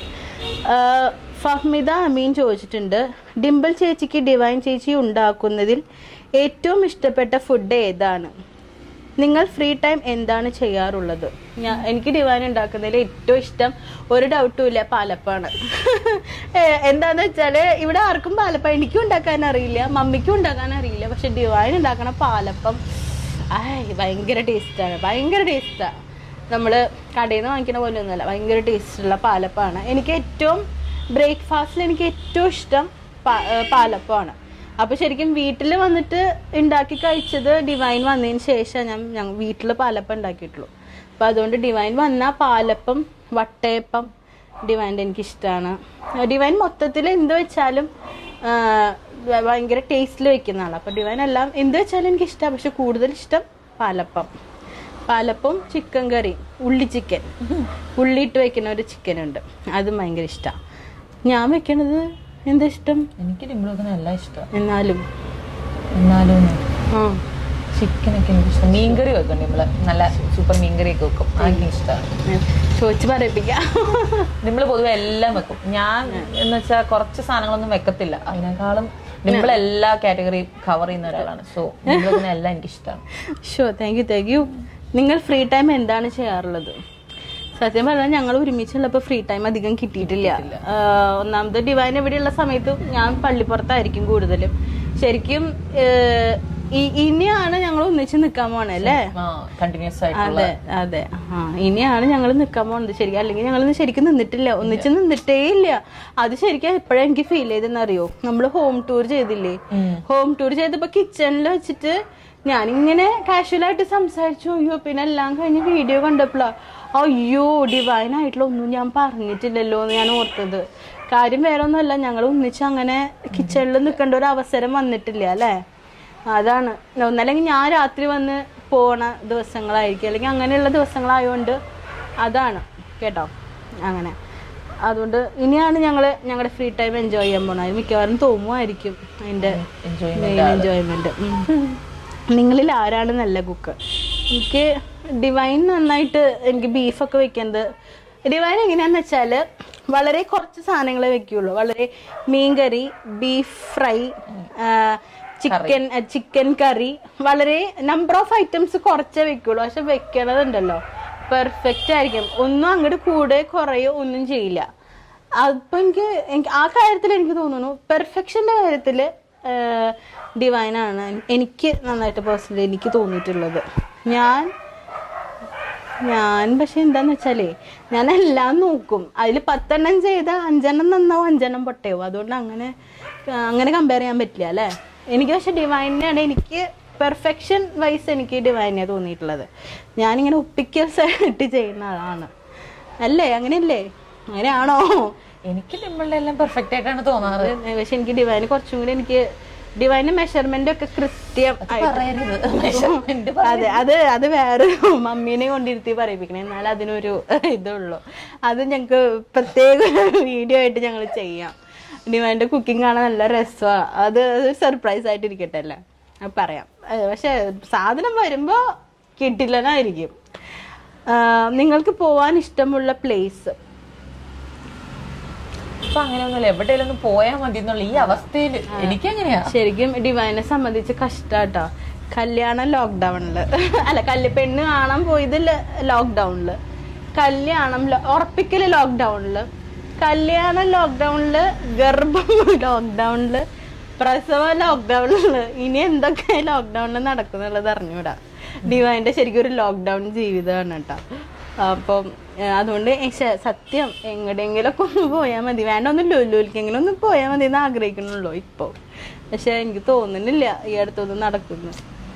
ആഹ് ഫഹ്മിദ അമീൻ ചോദിച്ചിട്ടുണ്ട് ഡിംപിൾ ചേച്ചിക്ക് ഡിവൈൻ ചേച്ചി ഉണ്ടാക്കുന്നതിൽ ഏറ്റവും ഇഷ്ടപ്പെട്ട ഫുഡ് ഏതാണ് നിങ്ങൾ ഫ്രീ ടൈം എന്താണ് ചെയ്യാറുള്ളത് ഞാൻ എനിക്ക് ഡിവൈൻ ഉണ്ടാക്കുന്നതിൽ ഏറ്റവും ഇഷ്ടം ഒരു ഡൗട്ടും ഇല്ല പാലപ്പാണ് ഏഹ് എന്താന്ന് വെച്ചാല് ഇവിടെ ആർക്കും പാലപ്പം എനിക്കും ഉണ്ടാക്കാൻ അറിയില്ല മമ്മിക്കും ഉണ്ടാക്കാൻ അറിയില്ല പക്ഷെ ഡിവൈൻ ഉണ്ടാക്കണ പാലപ്പം ആയ് ഭയങ്കര ടേസ്റ്റാണ് ഭയങ്കര ടേസ്റ്റാണ് നമ്മൾ കടയിൽ നിന്ന് വാങ്ങിക്കുന്ന പോലെ ഒന്നുമല്ല ഭയങ്കര ടേസ്റ്റുള്ള പാലപ്പമാണ് എനിക്ക് ഏറ്റവും ബ്രേക്ക്ഫാസ്റ്റിൽ എനിക്ക് ഏറ്റവും ഇഷ്ടം പാ- ഏഹ് പാലപ്പമാണ് അപ്പൊ ശരിക്കും വീട്ടിൽ വന്നിട്ട് ഉണ്ടാക്കി കഴിച്ചത് ഡിവൈൻ വന്നതിന് ശേഷം ഞാൻ ഞങ്ങൾ വീട്ടിൽ പാലപ്പം ഉണ്ടാക്കിയിട്ടുള്ളൂ അപ്പൊ അതുകൊണ്ട് ഡിവൈൻ വന്ന പാലപ്പം വട്ടയപ്പം ഡിവൈൻ്റെ എനിക്ക് ഇഷ്ടമാണ് ഡിവൈൻ മൊത്തത്തിൽ എന്ത് വെച്ചാലും ആ, ഭയങ്കര ടേസ്റ്റിൽ വെക്കുന്ന ആളാണ് അപ്പൊ ഡിവൈൻ എല്ലാം എന്ത് വെച്ചാലും എനിക്ക് ഇഷ്ടമാണ് പക്ഷെ കൂടുതൽ ഇഷ്ടം പാലപ്പം പാലപ്പം ചിക്കൻ കറി ഉള്ളി ചിക്കൻ ഉള്ളിയിട്ട് വെക്കുന്ന ഒരു ചിക്കൻ ഉണ്ട് അതും ഭയങ്കര ഇഷ്ടമാണ് ഞാൻ വെക്കണത് എന്താ ഇഷ്ടം എനിക്ക് ഡിംപിളൊക്കെ എല്ലാം ഇഷ്ടമാണ് എന്നാലും എന്നാലും ആ ചിക്കനൊക്കെ എനിക്ക് ഇഷ്ടം മീൻകറി വെക്കും ഡിംപിള് നല്ല സൂപ്പർ മീൻകറി ഒക്കെ വെക്കും അതെനിക്ക് ഇഷ്ടമാണ് ചോദിച്ചു പറയിപ്പിക്കാം ഡിംപിള് പൊതുവെ എല്ലാം വെക്കും ഞാൻ എന്ന് വെച്ചാൽ കുറച്ച് സാധനങ്ങളൊന്നും വെക്കത്തില്ല അതിനേക്കാളും ഡിംപിൾ എല്ലാ കാറ്റഗറിയും കവർ ചെയ്യുന്ന ഒരാളാണ് സോ ഡിംപിളൊക്കെ എല്ലാം എനിക്ക് ഇഷ്ടമാണ് so thank you thank you നിങ്ങൾ ഫ്രീ ടൈം എന്താണ് ചെയ്യാറുള്ളത് സത്യം പറഞ്ഞാൽ ഞങ്ങൾ ഒരുമിച്ചുള്ളപ്പോൾ ഫ്രീ ടൈം അധികം കിട്ടിയിട്ടില്ല ആഹ് ഒന്നാമത് ഡിവൈൻ ഇവിടെയുള്ള സമയത്ത് ഞാൻ പള്ളിപ്പുറത്തായിരിക്കും കൂടുതലും ശരിക്കും ആഹ് ഇ- ഇനിയാണ് ഞങ്ങൾ ഒന്നിച്ച് നിൽക്കാൻ പോണേ അല്ലേ കണ്ടിന്യൂസ് ആയിട്ടുള്ള അതെ അതെ ആ ഇനിയാണ് ഞങ്ങൾ നിൽക്കാൻ പോകുന്നത് ശരിക്കും അല്ലെങ്കിൽ ഞങ്ങൾ ശരിക്കും നിന്നിട്ടില്ല ഒന്നിച്ച് നിന്നിട്ടേ ഇല്ല അത് ശരിക്കും എപ്പോഴാ എനിക്ക് ഫീൽ ചെയ്തെന്ന് അറിയോ നമ്മൾ ഹോം ടൂർ ചെയ്തില്ലേ ഹോം ടൂർ ചെയ്തപ്പോ കിച്ചണിൽ വെച്ചിട്ട് ഞാനിങ്ങനെ കാഷ്വൽ ആയിട്ട് സംസാരിച്ചു അയ്യോ പിന്നെ എല്ലാം കഴിഞ്ഞ് വീഡിയോ കണ്ടപ്പോഴാ അയ്യോ ഡിവൈൻ ആയിട്ടുള്ള ഒന്നും ഞാൻ പറഞ്ഞിട്ടില്ലല്ലോ എന്ന് ഞാൻ ഓർത്തത് കാര്യം വേറെ ഒന്നുമല്ല ഞങ്ങൾ ഒന്നിച്ച് അങ്ങനെ കിച്ചണിൽ നിൽക്കേണ്ട ഒരു അവസരം വന്നിട്ടില്ല അല്ലേ അതാണ് ഒന്നല്ലെങ്കിൽ ഞാൻ രാത്രി വന്ന് പോണ ദിവസങ്ങളായിരിക്കും അല്ലെങ്കിൽ അങ്ങനെയുള്ള ദിവസങ്ങളായതുകൊണ്ട് അതാണ് കേട്ടോ അങ്ങനെ അതുകൊണ്ട് ഇനിയാണ് ഞങ്ങൾ ഞങ്ങളുടെ ഫ്രീ ടൈം എൻജോയ് ചെയ്യാൻ പോണത് മിക്കവാറും തോന്നുമായിരിക്കും അതിൻ്റെ മെയിൻ എൻജോയ്മെന്റ് നിങ്ങളിൽ ആരാണ് നല്ല കുക്ക് എനിക്ക് ഡിവൈൻ നന്നായിട്ട് എനിക്ക് ബീഫൊക്കെ വെക്കുന്നത് ഡിവൈൻ എങ്ങനെയാന്ന് വെച്ചാൽ വളരെ കുറച്ച് സാധനങ്ങളെ വെക്കുള്ളൂ വളരെ മീൻകറി beef fry chicken chicken curry വളരെ നമ്പർ ഓഫ് ഐറ്റംസ് കുറച്ചേ വെക്കുള്ളൂ പക്ഷെ വെക്കണതുണ്ടല്ലോ പെർഫെക്റ്റ് ആയിരിക്കും ഒന്നും അങ്ങോട്ട് കൂടെ കുറയോ ഒന്നും ചെയ്യില്ല അപ്പൊ എനിക്ക് എനിക്ക് ആ കാര്യത്തിൽ എനിക്ക് തോന്നുന്നു പെർഫെക്ഷന്റെ കാര്യത്തിൽ ഡിവൈനാണ് എനിക്ക് നന്നായിട്ട് പേഴ്സണലി എനിക്ക് തോന്നിയിട്ടുള്ളത് ഞാൻ ഞാൻ പക്ഷെ എന്താന്ന് വെച്ചാലേ ഞാൻ എല്ലാം നോക്കും അതിൽ പത്തെണ്ണം ചെയ്ത അഞ്ചെണ്ണം നന്നാവും അഞ്ചെണ്ണം പൊട്ടയാവും അതുകൊണ്ട് അങ്ങനെ ആ, അങ്ങനെ കമ്പയർ ചെയ്യാൻ പറ്റില്ല അല്ലേ എനിക്ക് പക്ഷെ ഡിവൈനാണ് എനിക്ക് പെർഫെക്ഷൻ വൈസ് എനിക്ക് ഡിവൈനെ തോന്നിയിട്ടുള്ളത് ഞാനിങ്ങനെ ഒപ്പിക്കൽസായിട്ട് ചെയ്യുന്ന ആളാണ് അല്ലേ അങ്ങനെയല്ലേ അങ്ങനെയാണോ എനിക്ക് ഡിമ്പിളിന്റെ എല്ലാം പെർഫെക്റ്റ് ആയിട്ടാണ് തോന്നാറ് അത് പക്ഷെ എനിക്ക് ഡിവൈന് കുറച്ചും കൂടി എനിക്ക് ഡിവൈന് മെഷർമെന്റ് ഒക്കെ കൃത്യം ആയിട്ട് പറയരുത് മെഷർമെന്റ് അതെ അത് അത് വേറെ മമ്മീനെ കൊണ്ടിരുത്തി പറയിപ്പിക്കണേ എന്നാൽ അതിനൊരു ഇതുള്ളൂ അത് ഞങ്ങൾക്ക് പ്രത്യേക വീഡിയോ ആയിട്ട് ഞങ്ങൾ ചെയ്യാം ഡിമാൻഡ് കുക്കിംഗ് കാണാൻ നല്ല രസമാണ് അത് ഒരു സർപ്രൈസ് ആയിട്ട് ഇരിക്കട്ടെ അല്ലേ അത് പറയാം അത് പക്ഷെ സാധനം വരുമ്പോൾ കിട്ടില്ലെന്നായിരിക്കും ആ, നിങ്ങൾക്ക് പോവാൻ ഇഷ്ടമുള്ള പ്ലേസ് ഇപ്പൊ അങ്ങനെയൊന്നുമില്ല എവിടെയെങ്കിലും ഒന്ന് പോയാൽ മതി എന്നുള്ള ഈ അവസ്ഥയിൽ എനിക്കെങ്ങനെയാ ശരിക്കും ഡിവൈനെ സംബന്ധിച്ച് കഷ്ടാട്ടോ കല്യാണം ലോക്ക്ഡൌണില് അല്ല കല്യ പെണ്ണ് കാണാൻ പോയത് ലോക്ക്ഡൌണില് കല്യാണം ലോ- ഉറപ്പിക്കല് ലോക്ക്ഡൌണില് കല്യാണം ലോക്ക്ഡൌണില് ഗർഭം ലോക്ക്ഡൌണില് പ്രസവം ലോക്ക്ഡൌണില് ഇനി എന്തൊക്കെ ലോക്ക്ഡൌണിൽ നടക്കുന്നുള്ളത് അറിഞ്ഞൂടാ ഡിവൈന്റെ ശരിക്കും ഒരു ലോക്ക്ഡൌൺ ജീവിതമാണ് കേട്ടോ അപ്പം ഏഹ് അതുകൊണ്ട് ശ- സത്യം എങ്ങടെയെങ്കിലൊക്കെ ഒന്ന് പോയാൽ മതി വേണ്ട ഒന്ന് ലുലുവിലേക്കെങ്കിലും ഒന്ന് പോയാൽ മതി എന്ന് ആഗ്രഹിക്കണുള്ളൂ ഇപ്പോൾ പക്ഷെ എനിക്ക് തോന്നുന്നില്ല ഈ അടുത്തൊന്നും നടക്കുന്നു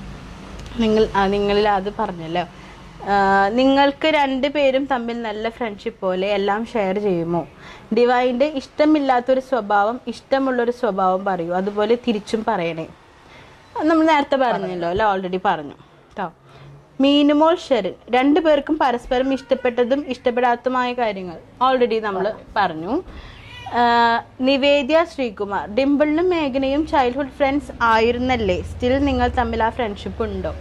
നിങ്ങൾ ആ നിങ്ങളിൽ അത് പറഞ്ഞല്ലോ ആ, നിങ്ങൾക്ക് രണ്ടുപേരും തമ്മിൽ നല്ല ഫ്രണ്ട്ഷിപ്പ് പോലെ എല്ലാം ഷെയർ ചെയ്യുമോ ഡിവൈൻ്റെ ഇഷ്ടമില്ലാത്തൊരു സ്വഭാവം ഇഷ്ടമുള്ളൊരു സ്വഭാവം പറയൂ അതുപോലെ തിരിച്ചും പറയണേ അത് നമ്മൾ നേരത്തെ പറഞ്ഞല്ലോ അല്ലേ ഓൾറെഡി പറഞ്ഞു കേട്ടോ മീനുമോൾ ഷെറിൻ രണ്ടുപേർക്കും പരസ്പരം ഇഷ്ടപ്പെട്ടതും ഇഷ്ടപ്പെടാത്തതുമായ കാര്യങ്ങൾ ഓൾറെഡി നമ്മൾ പറഞ്ഞു ആ, നിവേദ്യ ശ്രീകുമാർ ഡിംപിളിനും മേഘനയും ചൈൽഡ്ഹുഡ് ഫ്രണ്ട്സ് ആയിരുന്നല്ലേ സ്റ്റിൽ നിങ്ങൾ തമ്മിൽ ആ ഫ്രണ്ട്ഷിപ്പ് ഉണ്ടോ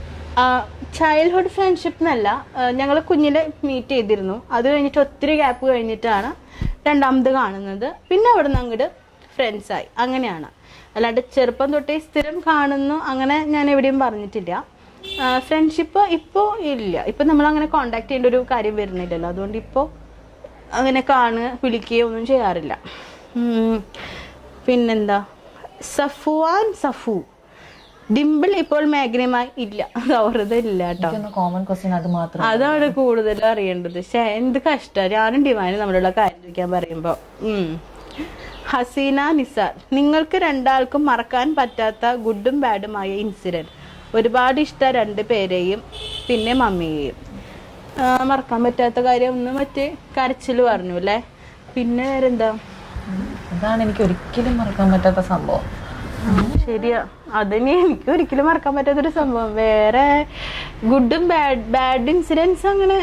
ചൈൽഡ്ഹുഡ് ഫ്രണ്ട്ഷിപ്പ് എന്നല്ല ഞങ്ങൾ കുഞ്ഞിലെ മീറ്റ് ചെയ്തിരുന്നു അത് കഴിഞ്ഞിട്ട് ഒത്തിരി ഗ്യാപ്പ് കഴിഞ്ഞിട്ടാണ് രണ്ടാമത് കാണുന്നത് പിന്നെ അവിടെ നിന്ന് അങ്ങോട്ട് ഫ്രണ്ട്സായി അങ്ങനെയാണ് അല്ലാണ്ട് ചെറുപ്പം തൊട്ടേ സ്ഥിരം കാണുന്നു അങ്ങനെ ഞാൻ എവിടെയും പറഞ്ഞിട്ടില്ല ഫ്രണ്ട്ഷിപ്പ് ഇപ്പോൾ ഇല്ല ഇപ്പം നമ്മൾ അങ്ങനെ കോണ്ടാക്ട് ചെയ്യേണ്ട ഒരു കാര്യം വരുന്നില്ലല്ലോ അതുകൊണ്ട് ഇപ്പോൾ അങ്ങനെ കാണുക വിളിക്കുകയോ ഒന്നും ചെയ്യാറില്ല ഉം. പിന്നെന്താ സഫുവാൻ സഫു ഡിംപിൾ ഇപ്പോൾ മേഘനയുമായി ഇല്ല സൗഹൃദം ഇല്ല കേട്ടോ കോമൺ ക്വസ്റ്റ്യൻ അത് മാത്രം അതാണ് കൂടുതൽ അറിയേണ്ടത് പക്ഷേ എന്ത് കഷ്ടം ഞാനും ഡിമാനും നമ്മളുള്ള കാര്യം ചോദിക്കാൻ പറയുമ്പോ ഉം. ഹസീന നിസാർ നിങ്ങൾക്ക് രണ്ടാൾക്കും മറക്കാൻ പറ്റാത്ത ഗുഡും ബാഡുമായ ഇൻസിഡന്റ് ഒരുപാട് ഇഷ്ടം രണ്ട് പേരെയും പിന്നെ മമ്മിയെയും ആ, മറക്കാൻ പറ്റാത്ത കാര്യം ഒന്ന് മറ്റേ കരച്ചിൽ പറഞ്ഞു അല്ലേ പിന്നെ വേറെന്താ അതാണ് എനിക്ക് ഒരിക്കലും മറക്കാൻ പറ്റാത്ത സംഭവം ശരിയാ അതിന് എനിക്ക് ഒരിക്കലും മറക്കാൻ പറ്റാത്തൊരു സംഭവം വേറെ ഗുഡും ബാഡ് ബാഡ് ഇൻസിഡൻസ് അങ്ങനെ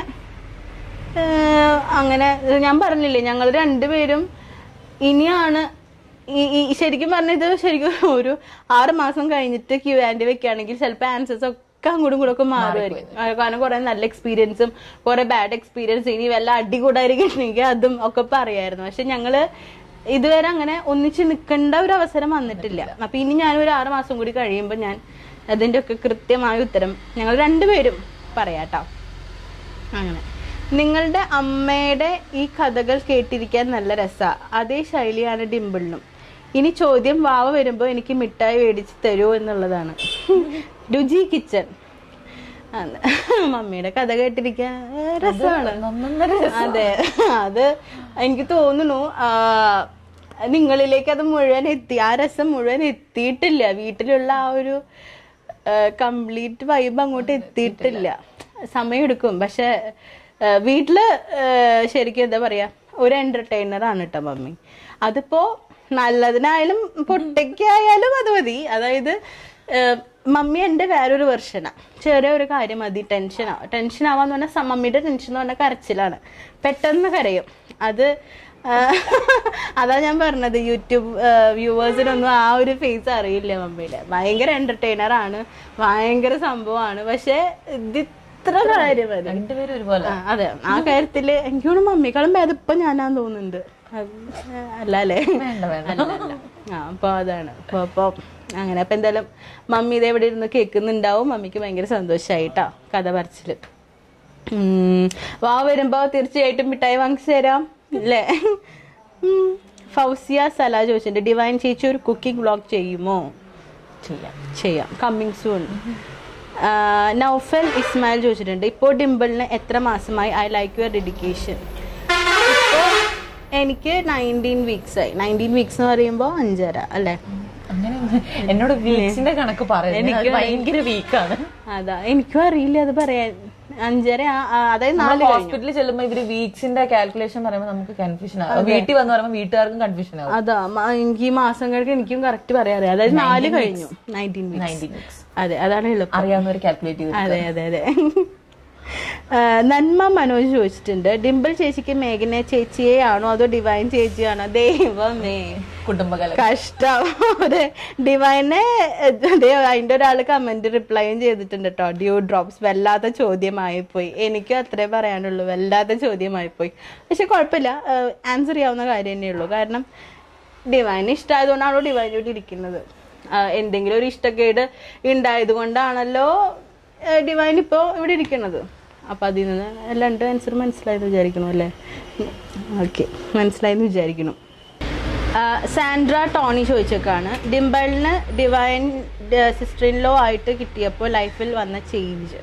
ഏഹ്, അങ്ങനെ ഞാൻ പറഞ്ഞില്ലേ ഞങ്ങൾ രണ്ടുപേരും ഇനിയാണ് ഈ- ഈ ശരിക്കും പറഞ്ഞത് ശരിക്കും ഒരു ആറ് മാസം കഴിഞ്ഞിട്ട് ക്യൂ ആൻഡ് വെക്കുകയാണെങ്കിൽ ചിലപ്പോൾ ആൻസേഴ്സ് ഒക്കെ അങ്ങോട്ടും കൂടെ ഒക്കെ മാറുമായിരിക്കും ആ, കാരണം കുറെ നല്ല എക്സ്പീരിയൻസും കുറെ ബാഡ് എക്സ്പീരിയൻസ് ഇനി വല്ല അടി കൂടായിരിക്കണമെങ്കിൽ അതും ഒക്കെ പറയായിരുന്നു പക്ഷെ ഞങ്ങള് ഇതുവരെ അങ്ങനെ ഒന്നിച്ച് നിൽക്കേണ്ട ഒരു അവസരം വന്നിട്ടില്ല അപ്പൊ ഇനി ഞാൻ ഒരു ആറ് മാസം കൂടി കഴിയുമ്പോൾ ഞാൻ അതിന്റെ ഒക്കെ കൃത്യമായ ഉത്തരം ഞങ്ങൾ രണ്ടുപേരും പറയാട്ടോ അങ്ങനെ നിങ്ങളുടെ അമ്മയുടെ ഈ കഥകൾ കേട്ടിരിക്കാൻ നല്ല രസാ അതേ ശൈലിയാണ് ഡിമ്പിളിനും ഇനി ചോദ്യം വാവ വരുമ്പോൾ എനിക്ക് മിഠായി മേടിച്ച് തരുമോ എന്നുള്ളതാണ് രുചി കിച്ചൺ അതെ. മമ്മിയുടെ കഥ കേട്ടിരിക്കാൻ ഏ, രസമാണ് നന്നൊന്നര അതെ അത് എനിക്ക് തോന്നുന്നു ആ, നിങ്ങളിലേക്ക് അത് മുഴുവൻ എത്തി ആ രസം മുഴുവൻ എത്തിയിട്ടില്ല വീട്ടിലുള്ള ആ ഒരു കംപ്ലീറ്റ് വൈബ് അങ്ങോട്ട് എത്തിയിട്ടില്ല സമയമെടുക്കും പക്ഷെ ആ, വീട്ടില് ആ, ശരിക്കും എന്താ പറയാ ഒരു എന്റർടൈനർ ആണ് കേട്ടോ മമ്മി അതിപ്പോ നല്ലതിനായാലും പൊട്ടയ്ക്കായാലും അത് മതി അതായത് ആ, മമ്മി എൻ്റെ വേറൊരു വെർഷനാ ചെറിയ ഒരു കാര്യം മതി ടെൻഷനാ ടെൻഷൻ ആവാന്ന് പറഞ്ഞാൽ സ- മമ്മിയുടെ ടെൻഷൻ എന്ന് പറഞ്ഞാൽ കരച്ചിലാണ് പെട്ടെന്ന് കരയും അത് ആ, അതാ ഞാൻ പറഞ്ഞത് യൂട്യൂബ് വ്യൂവേഴ്സിനൊന്നും ആ ഒരു ഫേസ് അറിയില്ല മമ്മിയുടെ ഭയങ്കര എന്റർടൈനർ ആണ് ഭയങ്കര സംഭവമാണ് പക്ഷെ ഇത് ഇത്ര കാര്യം മതി രണ്ടുപേരും ഒരുപോലെ ആ, അതെ ആ കാര്യത്തില് എനിക്ക് തോന്നുന്നു മമ്മിക്കാളും ഭേദം ഇപ്പൊ ഞാനാന്ന് തോന്നുന്നുണ്ട് അത് അല്ല അല്ലേ വേണ്ട വേണ്ട അല്ല അല്ല ആ അപ്പൊ അതാണ് അപ്പൊ അപ്പൊ അങ്ങനെ അപ്പൊ എന്തായാലും മമ്മി ഇത് എവിടെ ഇരുന്ന് കേൾക്കുന്നുണ്ടാവും മമ്മിക്ക് ഭയങ്കര സന്തോഷായിട്ടാ കഥ പറച്ചില് ഉം. വാ വരുമ്പോ തീർച്ചയായിട്ടും മിഠായി വാങ്ങിച്ചു തരാം അല്ലേ ഉം. ഫൗസിയ സല ചോദിച്ചിട്ടുണ്ട് ഡിവൈൻ ചേച്ചി ഒരു കുക്കിംഗ് വ്ളോഗ് ചെയ്യുമോ ചെയ്യാം ചെയ്യാം കമ്മിങ് സൂൺ നൗഫൽ ഇസ്മായിൽ ചോദിച്ചിട്ടുണ്ട് ഇപ്പോൾ ഡിംപിളിന് എത്ര മാസമായി ഐ ലൈക്ക് യുവർ ഡെഡിക്കേഷൻ ഇപ്പോൾ എനിക്ക് നയൻറ്റീൻ വീക്സ് ആയി നയൻറ്റീൻ വീക്സ് എന്ന് പറയുമ്പോൾ അഞ്ചര അല്ലേ അങ്ങനെ എന്നോട് വീക്സിന്റെ കണക്ക് പറയുന്നത് ഭയങ്കര വീക്കാണ് അതാ എനിക്കും അറിയില്ല അത് പറയാൻ അഞ്ചര ആ- ആ, അതായത് നാല് കഴിഞ്ഞു ഹോസ്പിറ്റലിൽ ചെല്ലുമ്പോ ഇവര് വീക്സിന്റെ കാൽക്കുലേഷൻ പറയുമ്പോൾ നമുക്ക് കൺഫ്യൂഷൻ ആവും വീട്ടിൽ വന്ന് പറയുമ്പോൾ വീട്ടുകാർക്കും കൺഫ്യൂഷൻ ആവും അതാ മ- എനിക്ക് ഈ മാസങ്ങൾക്ക് എനിക്കും കറക്റ്റ് പറയാം അറിയാം അതായത് നാല് കഴിഞ്ഞു നയൻറ്റീൻ വീക്സ് നയൻറ്റീൻ വീക്സ് അതെ അതാണ് എളുപ്പം അറിയാവുന്നവർ കാൽക്കുലേറ്റ് ചെയ്ത് അതെ അതെ അതെ ആ, നന്മ മനോജ് ചോദിച്ചിട്ടുണ്ട് ഡിംപിൾ ചേച്ചിക്ക് മേഘന ചേച്ചിയെ ആണോ അതോ ഡിവൈൻ ചേച്ചിയാണോ ദൈവമേ കുടുംബകല കഷ്ടം അതെ ഡിവൈനെ അതെ അതിന്റെ ഒരാൾ കമന്റ് റിപ്ലൈയും ചെയ്തിട്ടുണ്ട് കേട്ടോ ഡ്യൂ ഡ്രോപ്സ് വല്ലാത്ത ചോദ്യമായി പോയി എനിക്ക് അത്രേ പറയാനുള്ളൂ വല്ലാത്ത ചോദ്യമായി പോയി പക്ഷെ കുഴപ്പമില്ല ആൻസർ ചെയ്യാവുന്ന കാര്യം തന്നെ ഉള്ളൂ കാരണം ഡിവൈന് ഇഷ്ടമായതുകൊണ്ടാണല്ലോ ഡിവൈൻ ഇവിടെ ഇരിക്കുന്നത് ആ, എന്തെങ്കിലും ഒരു ഇഷ്ടക്കേട് ഉണ്ടായത് കൊണ്ടാണല്ലോ ഡിവൈൻ ഇപ്പോൾ ഇവിടെ ഇരിക്കുന്നത് അപ്പം അതിൽ നിന്ന് രണ്ട് ആൻസർ മനസ്സിലായെന്ന് വിചാരിക്കണം അല്ലേ ഓക്കെ മനസ്സിലായെന്ന് വിചാരിക്കണം ആ, സാൻഡ്ര ടോണി ചോദിച്ചേക്കാണ് ഡിംബിളിന് ഡിവൈൻ സിസ്റ്റർ ഇൻ ലോ ആയിട്ട് കിട്ടിയപ്പോൾ ലൈഫിൽ വന്ന ചേഞ്ച്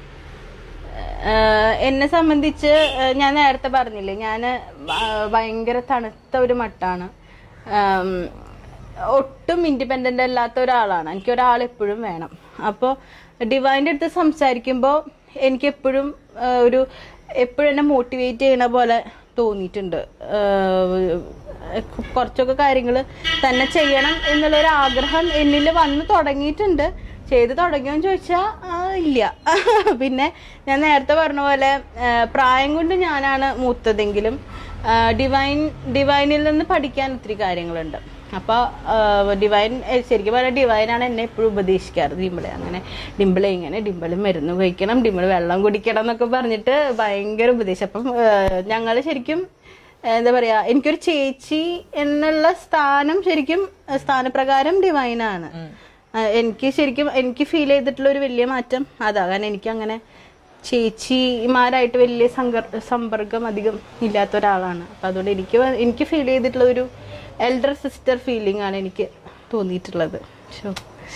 എന്നെ സംബന്ധിച്ച് ആ, ഞാൻ നേരത്തെ പറഞ്ഞില്ലേ ഞാൻ ഭയങ്കര തണുത്ത ഒരു മട്ടാണ് ആം, ഒട്ടും ഇൻഡിപെൻഡൻ്റ് അല്ലാത്ത ഒരാളാണ് എനിക്ക് ഒരാൾ എപ്പോഴും വേണം അപ്പോൾ ഡിവൈൻ്റെ അടുത്ത് സംസാരിക്കുമ്പോൾ എനിക്ക് എപ്പോഴും ഒരു എപ്പോഴും എന്നെ മോട്ടിവേറ്റ് ചെയ്യണ പോലെ തോന്നിയിട്ടുണ്ട് ആഹ് കുറച്ചൊക്കെ കാര്യങ്ങൾ തന്നെ ചെയ്യണം എന്നുള്ളൊരു ആഗ്രഹം എന്നിൽ വന്ന് തുടങ്ങിയിട്ടുണ്ട് ചെയ്ത് തുടങ്ങിയോന്ന് ചോദിച്ചാൽ ഇല്ല പിന്നെ ഞാൻ നേരത്തെ പറഞ്ഞ പോലെ ആഹ് പ്രായം കൊണ്ട് ഞാനാണ് മൂത്തതെങ്കിലും ആഹ് ഡിവൈൻ ഡിവൈനിൽ നിന്ന് പഠിക്കാൻ ഒത്തിരി കാര്യങ്ങളുണ്ട് അപ്പോൾ ഡിവൈൻ ഏഹ് ശരിക്കും പറഞ്ഞാൽ ഡിവൈനാണ് എന്നെ എപ്പോഴും ഉപദേശിക്കാറ് ഡിമ്പിളെ അങ്ങനെ ഡിമ്പിളെ ഇങ്ങനെ ഡിമ്പിൾ മരുന്ന് കഴിക്കണം ഡിമ്പിൾ വെള്ളം കുടിക്കണം എന്നൊക്കെ പറഞ്ഞിട്ട് ഭയങ്കര ഉപദേശം അപ്പം ഞങ്ങൾ ശരിക്കും ഏഹ് എന്താ പറയാ എനിക്കൊരു ചേച്ചി എന്നുള്ള സ്ഥാനം ശരിക്കും ഏഹ് സ്ഥാനപ്രകാരം ഡിവൈനാണ് ആഹ് എനിക്ക് ശരിക്കും എനിക്ക് ഫീൽ ചെയ്തിട്ടുള്ള ഒരു വലിയ മാറ്റം അതാ കാരണം എനിക്ക് അങ്ങനെ ചേച്ചിമാരായിട്ട് വലിയ സങ്കർ സമ്പർക്കം അധികം ഇല്ലാത്ത ഒരാളാണ് അപ്പം അതുകൊണ്ട് എനിക്ക് വ- എനിക്ക് ഫീൽ ചെയ്തിട്ടുള്ള ഒരു എൽഡർ സിസ്റ്റർ ഫീലിംഗ് ആണ് എനിക്ക് തോന്നിയിട്ടുള്ളത് ശോ.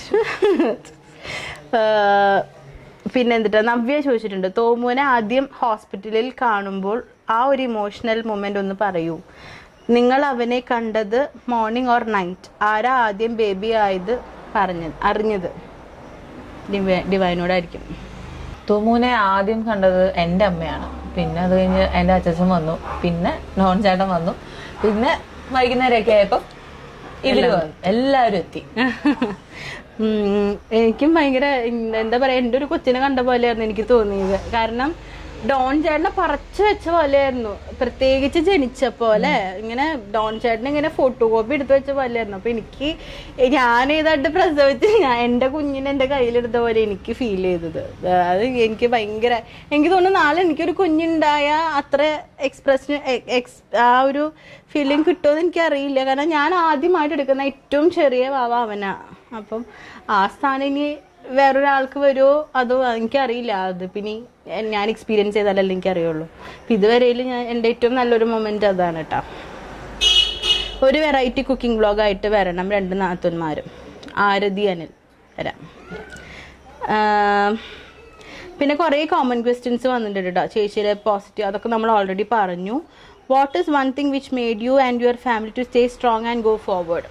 ആഹ് പിന്നെ എന്തിട്ടാ നവ്യ ചോദിച്ചിട്ടുണ്ട് തോമുവിനെ ആദ്യം ഹോസ്പിറ്റലിൽ കാണുമ്പോൾ ആ ഒരു ഇമോഷണൽ മൊമെന്റ് ഒന്ന് പറയൂ നിങ്ങൾ അവനെ കണ്ടത് മോർണിംഗ് ഓർ നൈറ്റ് ആരാ ആദ്യം ബേബി ആയത് പറഞ്ഞത് അറിഞ്ഞത് ഡിവൈ ഡിവൈനോടായിരിക്കും തുമുനെ ആദ്യം കണ്ടത് എൻ്റെ അമ്മയാണ് പിന്നെ അത് കഴിഞ്ഞ് എൻ്റെ അച്ഛൻ വന്നു പിന്നെ നോൺ ചേട്ടൻ വന്നു പിന്നെ വൈകുന്നേരമൊക്കെ ആയപ്പോൾ ഇവര് വന്നു എല്ലാവരും എത്തി ഉം, എനിക്കും ഭയങ്കര ഉം, എന്താ പറയാ എൻ്റെ ഒരു കൊച്ചിനെ കണ്ട പോലെയായിരുന്നു എനിക്ക് തോന്നിയത് കാരണം ഡോൺ ചേട്ടനെ പറച്ചു വെച്ച പോലെയായിരുന്നു പ്രത്യേകിച്ച് ജനിച്ച പോലെ ഇങ്ങനെ ഡോൺ ചേട്ടനെ ഇങ്ങനെ ഫോട്ടോ കോപ്പി എടുത്തു വെച്ച പോലെയായിരുന്നു അപ്പൊ എനിക്ക് ഞാൻ ഏതാണ്ട് പ്രസവിച്ച് ഞാൻ എൻ്റെ കുഞ്ഞിനെ എൻ്റെ കയ്യിലെടുത്ത പോലെ എനിക്ക് ഫീൽ ചെയ്തത് അത് എനിക്ക് ഭയങ്കര എനിക്ക് തോന്നുന്നു നാളെ എനിക്കൊരു കുഞ്ഞുണ്ടായ അത്ര എക്സ്പ്രഷൻ എക്സ് ആ ഒരു ഫീലിംഗ് കിട്ടുമെന്ന് എനിക്കറിയില്ല കാരണം ഞാൻ ആദ്യമായിട്ട് എടുക്കുന്ന ഏറ്റവും ചെറിയ വാവ അവനാ അപ്പം ആ സ്ഥാനം ഇനി വേറൊരാൾക്ക് വരുമോ അതോ എനിക്കറിയില്ല അത് പിന്നെ ഈ ഞാൻ എക്സ്പീരിയൻസ് ചെയ്താലല്ലേ എനിക്കറിയുള്ളൂ അപ്പം ഇതുവരെയിൽ ഞാൻ എൻ്റെ ഏറ്റവും നല്ലൊരു മൊമെന്റ് അതാണ് കേട്ടോ ഒരു വെറൈറ്റി കുക്കിംഗ് വ്ളോഗായിട്ട് വരണം രണ്ട് നാത്തന്മാരും ആരതി അനിൽ വരാം ആം, പിന്നെ കുറേ കോമൺ ക്വസ്റ്റ്യൻസ് വന്നിട്ടുണ്ട് കേട്ടോ ചേച്ചിയുടെ പോസിറ്റീവ് അതൊക്കെ നമ്മൾ ഓൾറെഡി പറഞ്ഞു what is one thing which made you and your family to stay strong and go forward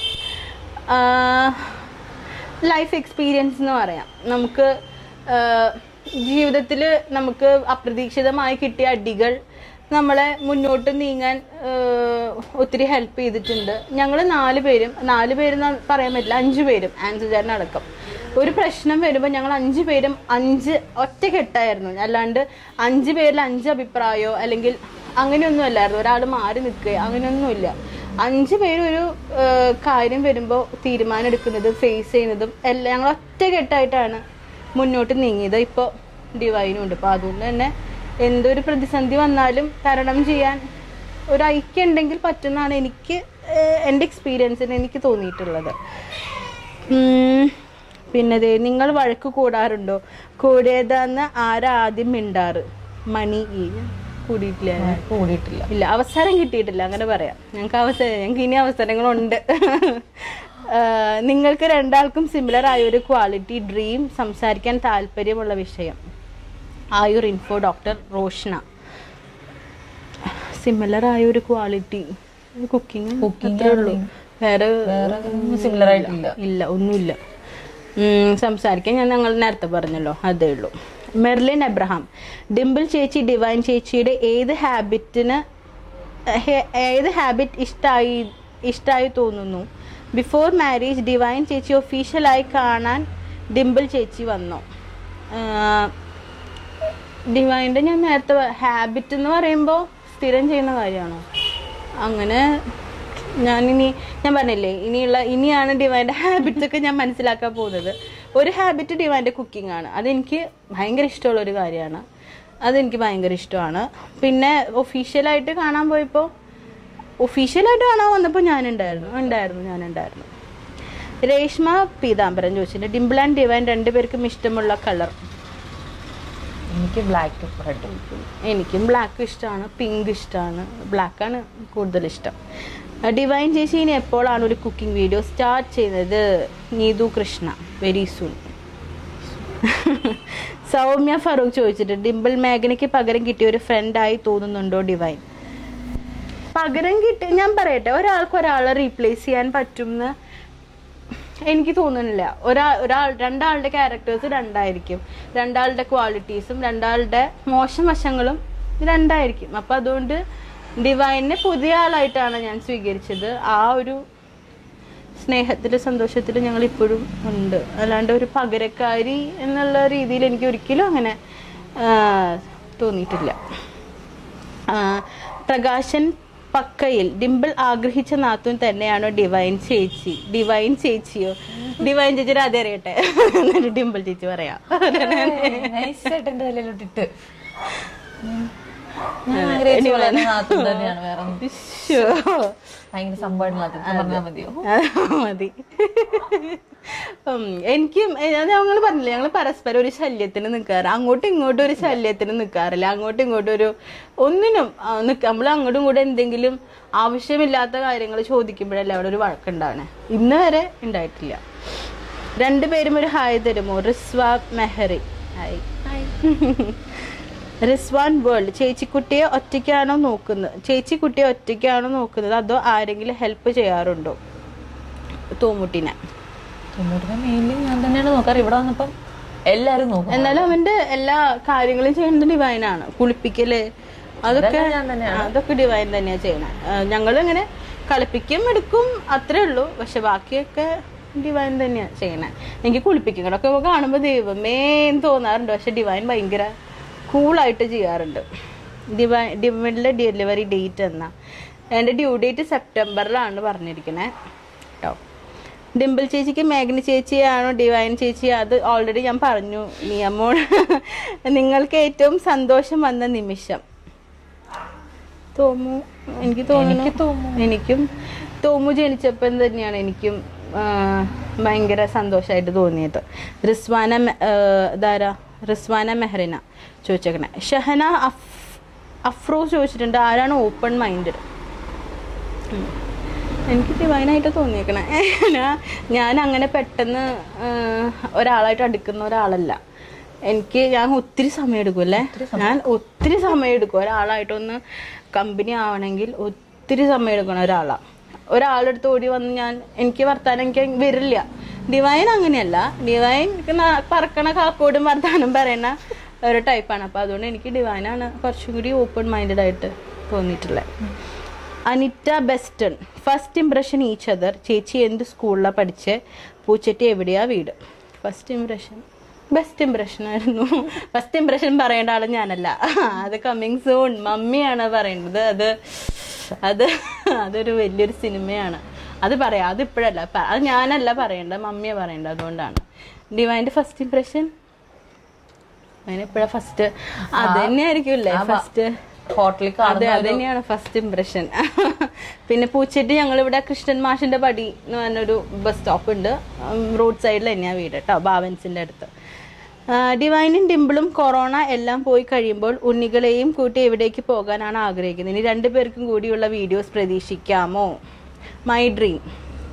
life experience എന്ന് പറയാം നമുക്ക് ജീവിതത്തിൽ നമുക്ക് അപ്രതീക്ഷിതമായി കിട്ടിയ അടികൾ നമ്മളെ മുന്നോട്ട് നീങ്ങാൻ ആഹ്, ഒത്തിരി ഹെൽപ്പ് ചെയ്തിട്ടുണ്ട് ഞങ്ങൾ നാല് പേരും നാല് പേരും പറയാൻ പറ്റില്ല അഞ്ച് പേരും ആൻസുചാരൻ അടക്കം ഒരു പ്രശ്നം വരുമ്പോൾ ഞങ്ങൾ അഞ്ച് പേരും അഞ്ച് ഒറ്റക്കെട്ടായിരുന്നു അല്ലാണ്ട് അഞ്ച് പേരിൽ അഞ്ച് അഭിപ്രായമോ അല്ലെങ്കിൽ അങ്ങനെയൊന്നും അല്ലായിരുന്നു ഒരാൾ മാറി നിൽക്കുക അങ്ങനെയൊന്നുമില്ല അഞ്ച് പേരും ഒരു ഏഹ്, കാര്യം വരുമ്പോൾ തീരുമാനം എടുക്കുന്നത് ഫേസ് ചെയ്യുന്നതും എല്ലാം ഞങ്ങൾ ഒറ്റക്കെട്ടായിട്ടാണ് മുന്നോട്ട് നീങ്ങിയത് ഇപ്പോൾ ഡിവൈനും ഉണ്ട് അപ്പോൾ അതുകൊണ്ട് തന്നെ എന്തൊരു പ്രതിസന്ധി വന്നാലും തരണം ചെയ്യാൻ ഒരു ഐക്യം ഉണ്ടെങ്കിൽ പറ്റുന്നതാണ് എനിക്ക് ഏഹ്, എൻ്റെ എക്സ്പീരിയൻസിന് എനിക്ക് തോന്നിയിട്ടുള്ളത് ഉം, പിന്നെ ദേ നിങ്ങൾ വഴക്ക് കൂടാറുണ്ടോ കൂടിയതെന്ന് ആരാ ആദ്യം മിണ്ടാറ് മണി ഈ കൂടിയിട്ടില്ല ഞാൻ. കൂടിയിട്ടില്ല ഇല്ല അവസരം കിട്ടിയിട്ടില്ല അങ്ങനെ പറയാം ഞങ്ങൾക്ക് അവസരം ഞങ്ങൾക്ക് ഇനി അവസരങ്ങളുണ്ട് ആഹ് നിങ്ങൾക്ക് രണ്ടാൾക്കും സിമിലർ ആയ ഒരു ക്വാളിറ്റി ഡ്രീം സംസാരിക്കാൻ താല്പര്യമുള്ള വിഷയം Ayur info doctor Roshna similar ആയ ഒരു ക്വാളിറ്റി കുക്കിംഗ് Cooking അത്രേ ഉള്ളൂ വേറെ വേറെ സിമിലർ ആയിട്ടില്ല ഇല്ല ഒന്നുമില്ല ഉം, സംസാരിക്കാൻ ഞാൻ ഞങ്ങൾ നേരത്തെ പറഞ്ഞല്ലോ അതേ ഉള്ളൂ മെർലിൻ എബ്രഹാം ഡിംപിൾ ചേച്ചി ഡിവൈൻ ചേച്ചിയുടെ ഏത് ഹാബിറ്റിന് ഹെ- ഏത് ഹാബിറ്റ് ഇഷ്ടമായി ഇഷ്ടമായി തോന്നുന്നു ബിഫോർ മാരേജ് ഡിവൈൻ ചേച്ചി ഒഫീഷ്യലായി കാണാൻ ഡിംപിൾ ചേച്ചി വന്നു ഡിവൈൻ്റെ ഞാൻ നേരത്തെ ഹാബിറ്റ് എന്ന് പറയുമ്പോൾ സ്ഥിരം ചെയ്യുന്ന കാര്യമാണോ അങ്ങനെ ഞാനിനി ഞാൻ പറഞ്ഞില്ലേ ഇനിയുള്ള ഇനിയാണ് ഡിവൈൻ്റെ ഹാബിറ്റ്സ് ഒക്കെ ഞാൻ മനസ്സിലാക്കാൻ പോകുന്നത് ഒരു ഹാബിറ്റ് ഡിവൈൻ്റെ കുക്കിംഗ് ആണ് അതെനിക്ക് ഭയങ്കര ഇഷ്ടമുള്ള ഒരു കാര്യമാണ് അതെനിക്ക് ഭയങ്കര ഇഷ്ടമാണ് പിന്നെ ഒഫീഷ്യലായിട്ട് കാണാൻ പോയപ്പോൾ ഒഫീഷ്യലായിട്ട് കാണാൻ വന്നപ്പോൾ ഞാനുണ്ടായിരുന്നു ഉണ്ടായിരുന്നു ഞാനുണ്ടായിരുന്നു രേഷ്മ പീതാംബരൻ ചോദിച്ചിട്ടുണ്ട് ഡിംപിൾ ആൻഡ് ഡിവൈൻ രണ്ടുപേർക്കും ഇഷ്ടമുള്ള കളർ എനിക്ക് ബ്ലാക്ക് റെഡ് എനിക്കും ബ്ലാക്ക് ഇഷ്ടമാണ് പിങ്ക് ഇഷ്ടമാണ് ബ്ലാക്കാണ് കൂടുതൽ ഇഷ്ടം ഡിവൈൻ ചേച്ചി ഇനി എപ്പോഴാണ് ഒരു കുക്കിംഗ് വീഡിയോ സ്റ്റാർട്ട് ചെയ്യുന്നത് നീതു കൃഷ്ണ വെരി സൂൺ സൗമ്യ ഫറൂഖ് ചോദിച്ചിട്ട് ഡിംപിൾ മേഘനയ്ക്ക് പകരം കിട്ടിയ ഒരു ഫ്രണ്ടായി തോന്നുന്നുണ്ടോ ഡിവൈൻ പകരം കിട്ടി ഞാൻ പറയട്ടെ ഒരാൾക്ക് ഒരാളെ റീപ്ലേസ് ചെയ്യാൻ പറ്റുമെന്ന് എനിക്ക് തോന്നുന്നില്ല ഒരാൾ ഒരാൾ രണ്ടാളുടെ ക്യാരക്ടേഴ്സ് രണ്ടായിരിക്കും രണ്ടാളുടെ ക്വാളിറ്റീസും രണ്ടാളുടെ മോശം വശങ്ങളും രണ്ടായിരിക്കും അപ്പം അതുകൊണ്ട് ഡിവൈനെ പുതിയ ആളായിട്ടാണ് ഞാൻ സ്വീകരിച്ചത് ആ ഒരു സ്നേഹത്തിലും സന്തോഷത്തിലും ഞങ്ങൾ ഇപ്പോഴും ഉണ്ട് അല്ലാണ്ട് ഒരു പകരക്കാരി എന്നുള്ള രീതിയിൽ എനിക്ക് ഒരിക്കലും അങ്ങനെ ആ, തോന്നിയിട്ടില്ല ആ, പ്രകാശൻ പക്കയിൽ ഡിംപിൾ ആഗ്രഹിച്ച നാത്തൂൻ തന്നെയാണോ ഡിവൈൻ ചേച്ചി ഡിവൈൻ ചേച്ചിയോ ഡിവൈൻ ചേച്ചിയുടെ അതേ അറിയട്ടെ എന്നിട്ട് ഡിംപിൾ ചേച്ചി പറയാം നൈസായിട്ട് എന്റെ തലയിലോട്ടിട്ട് ഞാൻ ആഗ്രഹിച്ച പോലെ തന്നെ നാത്തൂൻ തന്നെയാണ് വേറെ ഒന്നും. ശ്ശോ. ഭയങ്കര സംഭവമായിട്ടുള്ള നാത്തൂൻ പറഞ്ഞാൽ മതിയോ അത് മതി ഉം, എനിക്കും എ- അത് ഞങ്ങൾ പറഞ്ഞില്ലേ ഞങ്ങൾ പരസ്പരം ഒരു ശല്യത്തിന് നിൽക്കാറ് അങ്ങോട്ടും ഇങ്ങോട്ടും ഒരു ശല്യത്തിന് നിൽക്കാറില്ല അങ്ങോട്ടും ഇങ്ങോട്ടും ഒരു ഒന്നിനും നമ്മൾ അങ്ങോട്ടും ഇങ്ങോട്ടും എന്തെങ്കിലും ആവശ്യമില്ലാത്ത കാര്യങ്ങൾ ചോദിക്കുമ്പോഴല്ലേ അവിടെ ഒരു വഴക്കുണ്ടാവണേ ഇന്ന് വരെ ഉണ്ടായിട്ടില്ല രണ്ടുപേരും ഒരു ഹായ് തരുമോ റിസ്വ മെഹറി ഹായ് റിസ്വാൻ വേൾഡ് ചേച്ചിക്കുട്ടിയെ ഒറ്റയ്ക്കാണോ നോക്കുന്നത് ചേച്ചിക്കുട്ടിയെ ഒറ്റയ്ക്കാണോ നോക്കുന്നത് അതോ ആരെങ്കിലും ഹെൽപ്പ് ചെയ്യാറുണ്ടോ തൂമുട്ടിനെ തൊണ്ണൂറിന് മെയിൻലി ഞാൻ തന്നെയാണ് നോക്കാറ് ഇവിടെ വന്നപ്പം എല്ലാരും നോക്കും എന്നാലും അവന്റെ എല്ലാ കാര്യങ്ങളും ചെയ്യുന്നത് ഡിവൈനാണ് കുളിപ്പിക്കല് അതൊക്കെ അതെല്ലാം ഞാൻ തന്നെയാണ്. അതൊക്കെ ഡിവൈൻ തന്നെയാ ചെയ്യണേ ഞങ്ങൾ ഇങ്ങനെ കളിപ്പിക്കും എടുക്കും അത്രേ ഉള്ളൂ പക്ഷെ ബാക്കിയൊക്കെ ഡിവൈൻ തന്നെയാ ചെയ്യണേ എനിക്ക് കുളിപ്പിക്കുന്നതൊക്കെ കാണുമ്പോൾ ദൈവമേ എന്ന് തോന്നാറുണ്ട് പക്ഷെ ഡിവൈൻ ഭയങ്കര കൂളായിട്ട് ചെയ്യാറുണ്ട് ഡിവൈൻ ഡിവൈനിലെ ഡെലിവറി ഡേറ്റ് എന്നാ എൻ്റെ ഡ്യൂ ഡേറ്റ് സെപ്റ്റംബറിലാണ് പറഞ്ഞിരിക്കണേ കേട്ടോ ഡിംപിൾ ചേച്ചിക്ക് മേഘന ചേച്ചിയാണോ ഡിവൈൻ ചേച്ചി അത് ഓൾറെഡി ഞാൻ പറഞ്ഞു നിയമോൺ നിങ്ങൾക്ക് ഏറ്റവും സന്തോഷം വന്ന നിമിഷം തോമു എനിക്ക് തോന്നുന്നു എനിക്കും തോമു ജനിച്ചപ്പം തന്നെയാണ് എനിക്കും ആ, ഭയങ്കര സന്തോഷമായിട്ട് തോന്നിയത് റിസ്വാന മെ- ആ, ഇതാരാ റിസ്വാന മെഹറിന ചോദിച്ചേക്കണേ ഷഹന അഫ് അഫ്രോസ് ചോദിച്ചിട്ടുണ്ട് ആരാണ് ഓപ്പൺ മൈൻഡഡ് എനിക്ക് ഡിവൈനായിട്ട് തോന്നിയേക്കണേ ഞാൻ ഞാൻ അങ്ങനെ പെട്ടെന്ന് ആ, ഒരാളായിട്ട് അടുക്കുന്ന ഒരാളല്ല എനിക്ക് ഞാൻ ഒത്തിരി സമയം എടുക്കും അല്ലേ ഞാൻ ഒത്തിരി സമയം എടുക്കും ഒരാളായിട്ടൊന്ന് കമ്പനി ആവണമെങ്കിൽ ഒത്തിരി സമയം എടുക്കണം ഒരാളാണ് ഒരാളുടെ അടുത്ത് ഓടി വന്ന് ഞാൻ എനിക്ക് വർത്താനം എനിക്ക് വരില്ല ഡിവൈൻ അങ്ങനെയല്ല ഡിവൈൻ ന- പറക്കണ കാക്കോടും വർത്താനം പറയണ ഒരു ടൈപ്പാണ് അപ്പോൾ അതുകൊണ്ട് എനിക്ക് ഡിവൈനാണ് കുറച്ചും കൂടി ഓപ്പൺ മൈൻഡഡ് ആയിട്ട് തോന്നിയിട്ടുള്ളത് Anitta Beston first impression each other ചേച്ചി എന്ത് സ്കൂളിലാണ് പഠിച്ച് പൂച്ചട്ടി എവിടെയാ വീട് ഫസ്റ്റ് ഇംപ്രഷൻ ബെസ്റ്റ് ഇംപ്രഷൻ ആയിരുന്നു ഫസ്റ്റ് ഇംപ്രഷൻ പറയേണ്ട ആള് ഞാനല്ല അത് കമ്മിങ് സൂൺ മമ്മിയാണ് പറയേണ്ടത് അത് അത് അതൊരു വലിയൊരു സിനിമയാണ് അത് പറയാം അത് ഇപ്പോഴല്ല പ- അത് ഞാനല്ല പറയേണ്ടത് മമ്മിയാണ് പറയേണ്ടത് അതുകൊണ്ടാണ് ഡിവൈൻ്റെ ഫസ്റ്റ് ഇംപ്രഷൻ അങ്ങനെ ഇപ്പോഴാ ഫസ്റ്റ് അത് തന്നെയായിരിക്കുമല്ലേ ഫസ്റ്റ് ഹോട്ടലിൽ അതെ അത് തന്നെയാണ് ഫസ്റ്റ് ഇംപ്രഷൻ പിന്നെ പൂച്ചെട്ടി ഞങ്ങൾ ഇവിടെ കൃഷ്ണൻ മാഷിന്റെ പടി എന്ന് പറഞ്ഞൊരു ബസ് സ്റ്റോപ്പ് ഉണ്ട് റോഡ് സൈഡിൽ തന്നെയാണ് വീട് കേട്ടോ ബാവൻസിന്റെ അടുത്ത് ആ, ഡിവൈനും ഡിംപിളും കൊറോണ എല്ലാം പോയി കഴിയുമ്പോൾ ഉണ്ണികളെയും കൂട്ടി എവിടേക്ക് പോകാനാണ് ആഗ്രഹിക്കുന്നത് ഇനി രണ്ടുപേർക്കും കൂടിയുള്ള വീഡിയോസ് പ്രതീക്ഷിക്കാമോ മൈ ഡ്രീം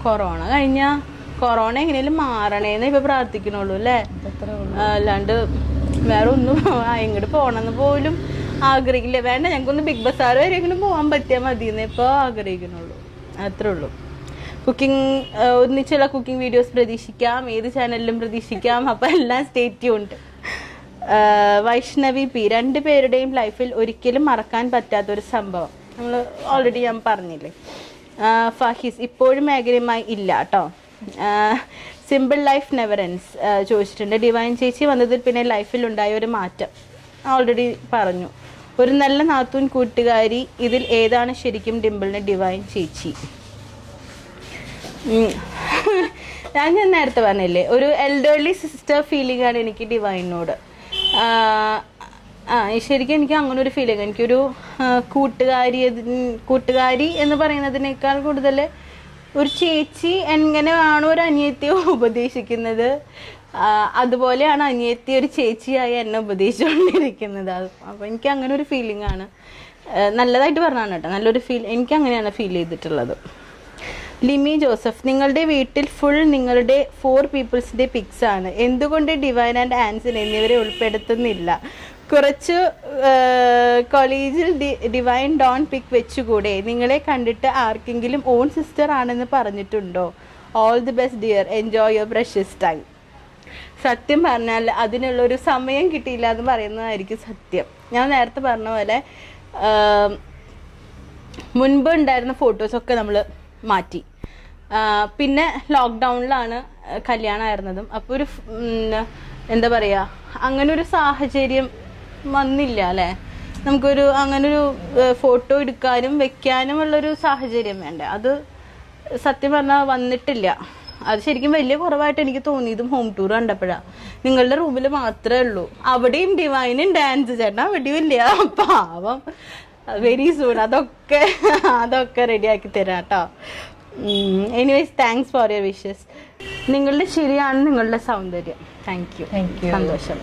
കൊറോണ കഴിഞ്ഞ കൊറോണ എങ്ങനെയാലും മാറണേന്ന് ഇപ്പൊ പ്രാർത്ഥിക്കണുള്ളൂ അല്ലേ അത്രേ ആ, അല്ലാണ്ട് വേറെ ഒന്നും ആ, എങ്ങോട്ട് പോണെന്ന് പോലും ആഗ്രഹിക്കില്ല വേണ്ട ഞങ്ങൾക്കൊന്ന് ബിഗ് ബസാർ വരെയെങ്കിലും പോകാൻ പറ്റിയാൽ മതി എന്ന് ഇപ്പോൾ ആഗ്രഹിക്കുന്നുള്ളൂ അത്രേ ഉള്ളൂ കുക്കിംഗ് ഒന്നിച്ചുള്ള കുക്കിംഗ് വീഡിയോസ് പ്രതീക്ഷിക്കാം ഏത് ചാനലിലും പ്രതീക്ഷിക്കാം അപ്പം എല്ലാം സ്റ്റേറ്റ് ഉണ്ട് വൈഷ്ണവി പി രണ്ട് പേരുടെയും ലൈഫിൽ ഒരിക്കലും മറക്കാൻ പറ്റാത്ത ഒരു സംഭവം നമ്മൾ ഓൾറെഡി ഞാൻ പറഞ്ഞില്ലേ ആ, ഫഹീസ് ഇപ്പോഴും മേഖലയുമായി ഇല്ല കേട്ടോ സിമ്പിൾ ലൈഫ് നെവറൻസ് ചോദിച്ചിട്ടുണ്ട് ഡിവൈൻ ചേച്ചി വന്നതിൽ പിന്നെ ലൈഫിൽ ഉണ്ടായ ഒരു മാറ്റം ഓൾറെഡി പറഞ്ഞു ഒരു നല്ല നാത്തൂൻ കൂട്ടുകാരി ഇതിൽ ഏതാണ് ശരിക്കും ഡിമ്പിളിന് ഡിവൈൻ ചേച്ചി ഉം. ഞാൻ ഞാൻ നേരത്തെ പറഞ്ഞില്ലേ ഒരു എൽഡർലി സിസ്റ്റർ ഫീലിംഗ് ആണ് എനിക്ക് ഡിവൈനോട് ആ ആ, ശരിക്കും എനിക്ക് അങ്ങനെ ഒരു ഫീലിംഗ് എനിക്കൊരു ആ, കൂട്ടുകാരി അതിൻ- കൂട്ടുകാരി എന്ന് പറയുന്നതിനേക്കാൾ കൂടുതൽ ഒരു ചേച്ചി എങ്ങനെയാണോ ഒരു അനിയത്തിയെ ഉപദേശിക്കുന്നത് ആ, അതുപോലെയാണ് അനിയത്തി ഒരു ചേച്ചിയായി എന്നെ ഉപദേശിച്ചുകൊണ്ടിരിക്കുന്നത് അത് അപ്പോൾ എനിക്ക് അങ്ങനെ ഒരു ഫീലിംഗ് ആണ് ആ, നല്ലതായിട്ട് പറഞ്ഞാണ് കേട്ടോ നല്ലൊരു ഫീൽ എനിക്ക് അങ്ങനെയാണ് ഫീൽ ചെയ്തിട്ടുള്ളത് ലിമി ജോസഫ് നിങ്ങളുടെ വീട്ടിൽ ഫുൾ നിങ്ങളുടെ ഫോർ പീപ്പിൾസിന്റെ പിക്സ് ആണ് എന്തുകൊണ്ട് ഡിവൈൻ ആൻഡ് ആൻസൺ എന്നിവരെ ഉൾപ്പെടുത്തുന്നില്ല കുറച്ച് കോളേജിൽ ഡിവൈൻ ഡോൺ പിക്ക് വെച്ചുകൂടെ നിങ്ങളെ കണ്ടിട്ട് ആർക്കെങ്കിലും ഓൺ സിസ്റ്റർ ആണെന്ന് പറഞ്ഞിട്ടുണ്ടോ all the best dear enjoy your precious time സത്യം പറഞ്ഞാൽ അതിനുള്ള ഒരു സമയം കിട്ടിയില്ല എന്ന് പറയുന്നതായിരിക്കും സത്യം ഞാൻ നേരത്തെ പറഞ്ഞ പോലെ ആം, മുൻപ് ഉണ്ടായിരുന്ന ഫോട്ടോസൊക്കെ നമ്മൾ മാറ്റി ആ, പിന്നെ ലോക്ക്ഡൗണിലാണ് കല്യാണമായിരുന്നതും അപ്പോൾ ഒരു ഫ്- ഉം, എന്താ പറയുക അങ്ങനെ ഒരു സാഹചര്യം വന്നില്ല അല്ലേ നമുക്കൊരു അങ്ങനൊരു ഫോട്ടോ എടുക്കാനും വെക്കാനും ഉള്ളൊരു സാഹചര്യം വേണ്ടേ അത് സത്യം പറഞ്ഞാൽ വന്നിട്ടില്ല അത് ശരിക്കും വലിയ കുറവായിട്ട് എനിക്ക് തോന്നിയതും ഹോം ടൂർ കണ്ടപ്പോഴാണ് നിങ്ങളുടെ റൂമിൽ മാത്രമേ ഉള്ളൂ അവിടെയും ഡിവൈനും ഡാൻസ് ചേട്ടാ അവിടെയും ഇല്ല പാവം വെരി സൂൺ അതൊക്കെ അതൊക്കെ റെഡിയാക്കി തരാം കേട്ടോ anyways thanks for your wishes നിങ്ങളുടെ ശരിയാണ് നിങ്ങളുടെ സൗന്ദര്യം താങ്ക് യു Thank you. സന്തോഷം